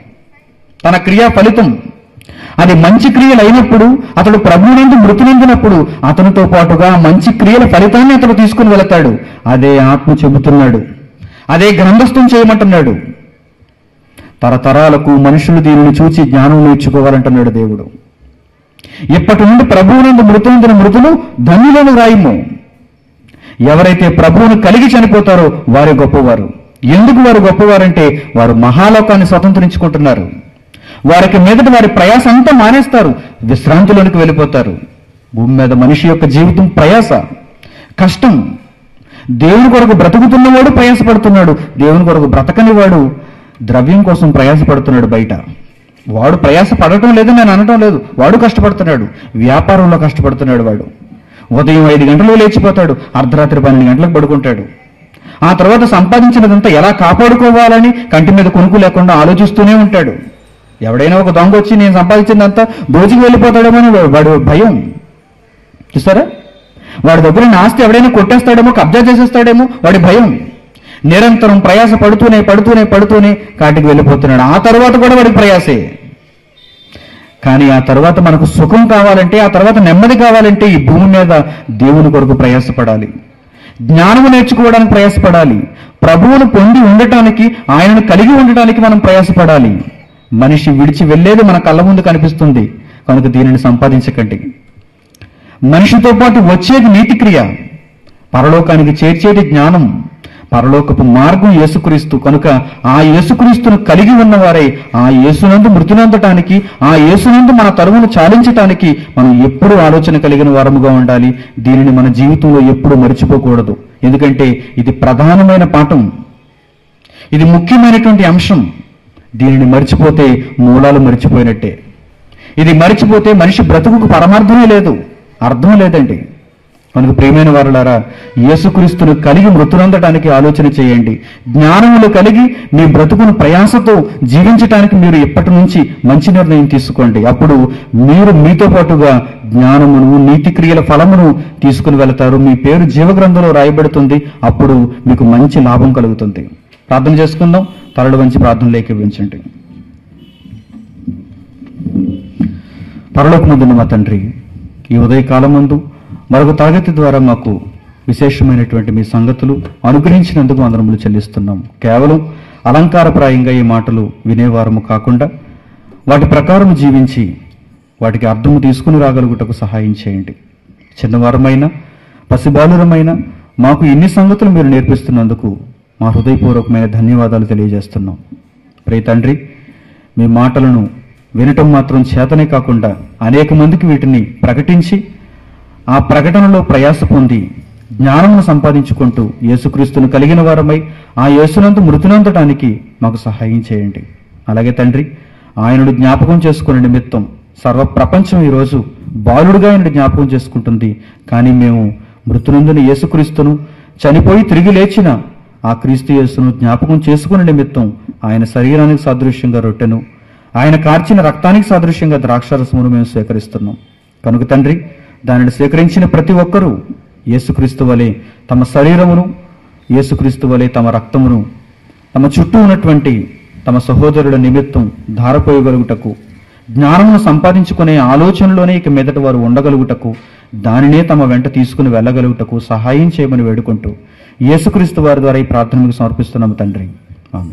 తన క్రియా ఫలితం అది మంచి క్రియలు అయినప్పుడు అతడు ప్రభునందు మృతి నొందినప్పుడు అతనితో పాటుగా మంచి క్రియల ఫలితాన్ని అతడు తీసుకుని వెళతాడు అదే ఆత్మ చెబుతున్నాడు అదే గ్రంథస్థం చేయమంటున్నాడు తరతరాలకు మనుషులు దీనిని చూచి జ్ఞానం నేర్చుకోవాలంటున్నాడు దేవుడు ఇప్పటి నుండి ప్రభువునందు మృతి నొందిన మృతులు ధన్యులను రాయము ఎవరైతే ప్రభువును కలిగి చనిపోతారో వారే గొప్పవారు ఎందుకు వారు గొప్పవారంటే వారు మహాలోకాన్ని స్వతంత్రించుకుంటున్నారు వారికి మీదట వారి ప్రయాస అంతా మానేస్తారు విశ్రాంతిలోనికి వెళ్ళిపోతారు భూమి మీద మనిషి యొక్క జీవితం ప్రయాస కష్టం దేవుని కొరకు బ్రతుకుతున్నవాడు ప్రయాసపడుతున్నాడు దేవుని కొరకు బ్రతకని వాడు ద్రవ్యం కోసం ప్రయాసపడుతున్నాడు బయట వాడు ప్రయాస పడటం లేదు నేను అనటం లేదు వాడు కష్టపడుతున్నాడు వ్యాపారంలో కష్టపడుతున్నాడు వాడు ఉదయం ఐదు గంటలు లేచిపోతాడు అర్ధరాత్రి పన్నెండు గంటలకు పడుకుంటాడు ఆ తర్వాత సంపాదించినదంతా ఎలా కాపాడుకోవాలని కంటి మీద కొనుక్కు లేకుండా ఆలోచిస్తూనే ఉంటాడు ఎవడైనా ఒక దొంగ వచ్చి నేను సంపాదించిందంతా దోచుకు వెళ్ళిపోతాడేమో అని వాడు భయం చూసారా వాడి దగ్గర ఉన్న ఆస్తి ఎవడైనా కొట్టేస్తాడేమో కబ్జా చేసేస్తాడేమో వాడి భయం నిరంతరం ప్రయాస పడుతూనే పడుతూనే పడుతూనే కాటికి వెళ్ళిపోతున్నాడు ఆ తర్వాత కూడా వాడికి ప్రయాసే కానీ ఆ తర్వాత మనకు సుఖం కావాలంటే ఆ తర్వాత నెమ్మది కావాలంటే ఈ భూమి మీద దేవుని కొరకు ప్రయాసపడాలి జ్ఞానము నేర్చుకోవడానికి ప్రయాసపడాలి ప్రభువును పొంది ఉండటానికి ఆయనను కలిగి ఉండటానికి మనం ప్రయాసపడాలి మనిషి విడిచి వెళ్ళేది మన కళ్ళ ముందు కనిపిస్తుంది కనుక దీనిని సంపాదించకండి మనిషితో పాటు వచ్చేది నీతి క్రియ పరలోకానికి చేర్చేది జ్ఞానం పరలోకపు మార్గం యేసుక్రీస్తు కనుక ఆ యేసుక్రీస్తును కలిగి ఉన్నవారై ఆ యేసునందు మృతినందటానికి ఆ యేసునందు మన తరువును చాలించటానికి మనం ఎప్పుడూ ఆలోచన కలిగిన వారముగా ఉండాలి దీనిని మన జీవితంలో ఎప్పుడూ మర్చిపోకూడదు ఎందుకంటే ఇది ప్రధానమైన పాఠం ఇది ముఖ్యమైనటువంటి అంశం దీనిని మర్చిపోతే మూలాలు మర్చిపోయినట్టే ఇది మర్చిపోతే మనిషి బ్రతుకుకు పరమార్థమే లేదు అర్థం లేదండి మనకు ప్రియమైన వారులారా యేసుక్రీస్తును కలిగి మృతునందటానికి ఆలోచన చేయండి జ్ఞానములు కలిగి మీ బ్రతుకును ప్రయాసతో జీవించటానికి మీరు ఇప్పటి నుంచి మంచి నిర్ణయం తీసుకోండి అప్పుడు మీరు మీతో పాటుగా జ్ఞానమును నీతి క్రియల ఫలమును తీసుకుని వెళతారు మీ పేరు జీవగ్రంథంలో రాయబడుతుంది అప్పుడు మీకు మంచి లాభం కలుగుతుంది ప్రార్థన చేసుకుందాం తలడు వంచి ప్రార్థనలు ఏకీభవించండి పరలోకమందున్న మా తండ్రి ఈ ఉదయకాలం ముందు మరొక తరగతి ద్వారా మాకు విశేషమైనటువంటి మీ సంగతులు అనుగ్రహించినందుకు వందనములు చెల్లిస్తున్నాం కేవలం అలంకారప్రాయంగా ఈ మాటలు వినేవారము కాకుండా వాటి ప్రకారం జీవించి వాటికి అర్థము తీసుకుని రాగలుగుటకు సహాయం చేయండి చిన్నవారమైన పసిబాలురమైన మాకు ఇన్ని సంగతులు మీరు నేర్పిస్తున్నందుకు మా హృదయపూర్వకమైన ధన్యవాదాలు తెలియజేస్తున్నాం ప్రియ తండ్రి మీ మాటలను వినటం మాత్రం చేతనే కాకుండా అనేక మందికి వీటిని ప్రకటించి ఆ ప్రకటనలో ప్రయాస పొంది జ్ఞానమును సంపాదించుకుంటూ యేసుక్రీస్తును కలిగిన వారమై ఆ యేసునందు మృతునందటానికి మాకు సహాయం చేయండి అలాగే తండ్రి ఆయనను జ్ఞాపకం చేసుకునే నిమిత్తం సర్వ ప్రపంచం ఈరోజు బాలుడుగా ఆయన జ్ఞాపకం చేసుకుంటుంది కానీ మేము మృతునందుని యేసుక్రీస్తును చనిపోయి తిరిగి లేచిన ఆ క్రీస్తు యేసును జ్ఞాపకం చేసుకునే నిమిత్తం ఆయన శరీరానికి సాదృశ్యంగా రొట్టెను ఆయన కార్చిన రక్తానికి సాదృశ్యంగా ద్రాక్షారసమును మేము స్వీకరిస్తున్నాం కనుక తండ్రి దానిని స్వీకరించిన ప్రతి ఒక్కరూ యేసుక్రీస్తు వలె తమ శరీరమును యేసుక్రీస్తు వలె తమ రక్తమును తమ చుట్టూ ఉన్నటువంటి తమ సహోదరుల నిమిత్తం ధారపోయగలుగుటకు జ్ఞానమును సంపాదించుకునే ఆలోచనలోనే ఇక మీదట వారు ఉండగలుగుటకు దానినే తమ వెంట తీసుకుని వెళ్ళగలుగుటకు సహాయం చేయమని వేడుకుంటూ యేసుక్రీస్తు వారి ద్వారా ఈ ప్రార్థన మీకు సమర్పిస్తున్నాము తండ్రి ఆమె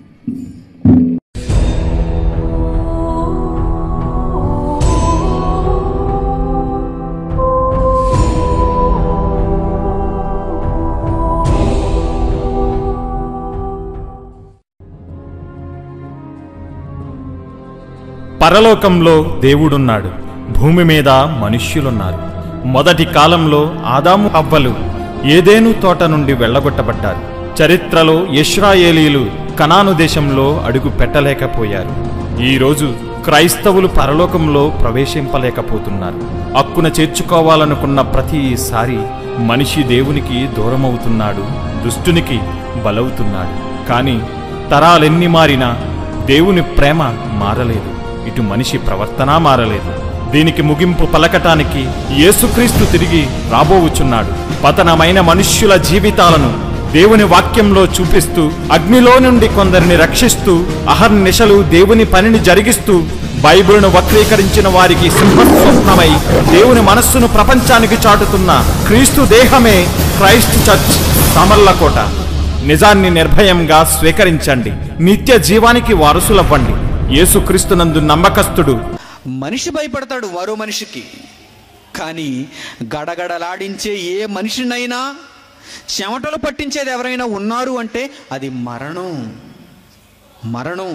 పరలోకంలో దేవుడున్నాడు భూమి మీద మనుష్యులున్నారు మొదటి కాలంలో ఆదాము అవ్వలు ఏదేను తోట నుండి వెళ్ళగొట్టబడ్డారు చరిత్రలో ఇస్రాయేలీలు కనాను దేశంలో అడుగు పెట్టలేకపోయారు ఈరోజు క్రైస్తవులు పరలోకంలో ప్రవేశింపలేకపోతున్నారు అక్కున చేర్చుకోవాలనుకున్న ప్రతిసారి మనిషి దేవునికి దూరమవుతున్నాడు దుష్టునికి బలవుతున్నాడు కానీ తరాలెన్ని మారినా దేవుని ప్రేమ మారలేదు ఇటు మనిషి ప్రవర్తన మారలేదు దీనికి ముగింపు పలకటానికి యేసుక్రీస్తు తిరిగి రాబోవుచున్నాడు పతనమైన మనుష్యుల జీవితాలను దేవుని వాక్యంలో చూపిస్తూ అగ్నిలో నుండి కొందరిని రక్షిస్తూ అహర్నిశలు దేవుని పనిని జరిగిస్తూ బైబిల్ను వక్రీకరించిన వారికి సింహస్వప్నమై దేవుని మనస్సును ప్రపంచానికి చాటుతున్న క్రీస్తు దేహమే క్రైస్ట్ చర్చ్ సమర్లకోట నిజాన్ని నిర్భయంగా స్వీకరించండి నిత్య జీవానికి వారసులవ్వండి యేసుక్రీస్తునందు నమ్మకస్తుడు మనిషి భయపడతాడు మరో మనిషికి కానీ గడగడలాడించే ఏ మనిషినైనా చెమటలు పట్టించేది ఎవరైనా ఉన్నారు అంటే అది మరణం మరణం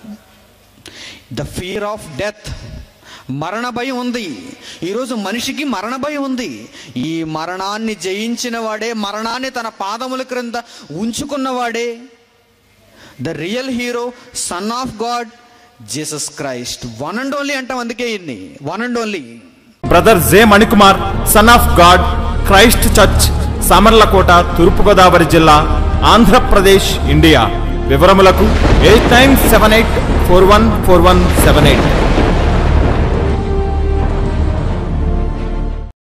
ద ఫియర్ ఆఫ్ డెత్ మరణ భయం ఉంది ఈరోజు మనిషికి మరణ భయం ఉంది ఈ మరణాన్ని జయించిన వాడే మరణాన్ని తన పాదముల క్రింద ఉంచుకున్నవాడే the real hero son of God Jesus Christ one and only అంటాం అందుకే ఇన్ని one and only brother J Manikumar son of God Christ church Samarlakota Thurpu Godavari జిల్లా ఆంధ్రప్రదేశ్ ఇండియా వివరములకు eight nine seven eight four one four one seven eight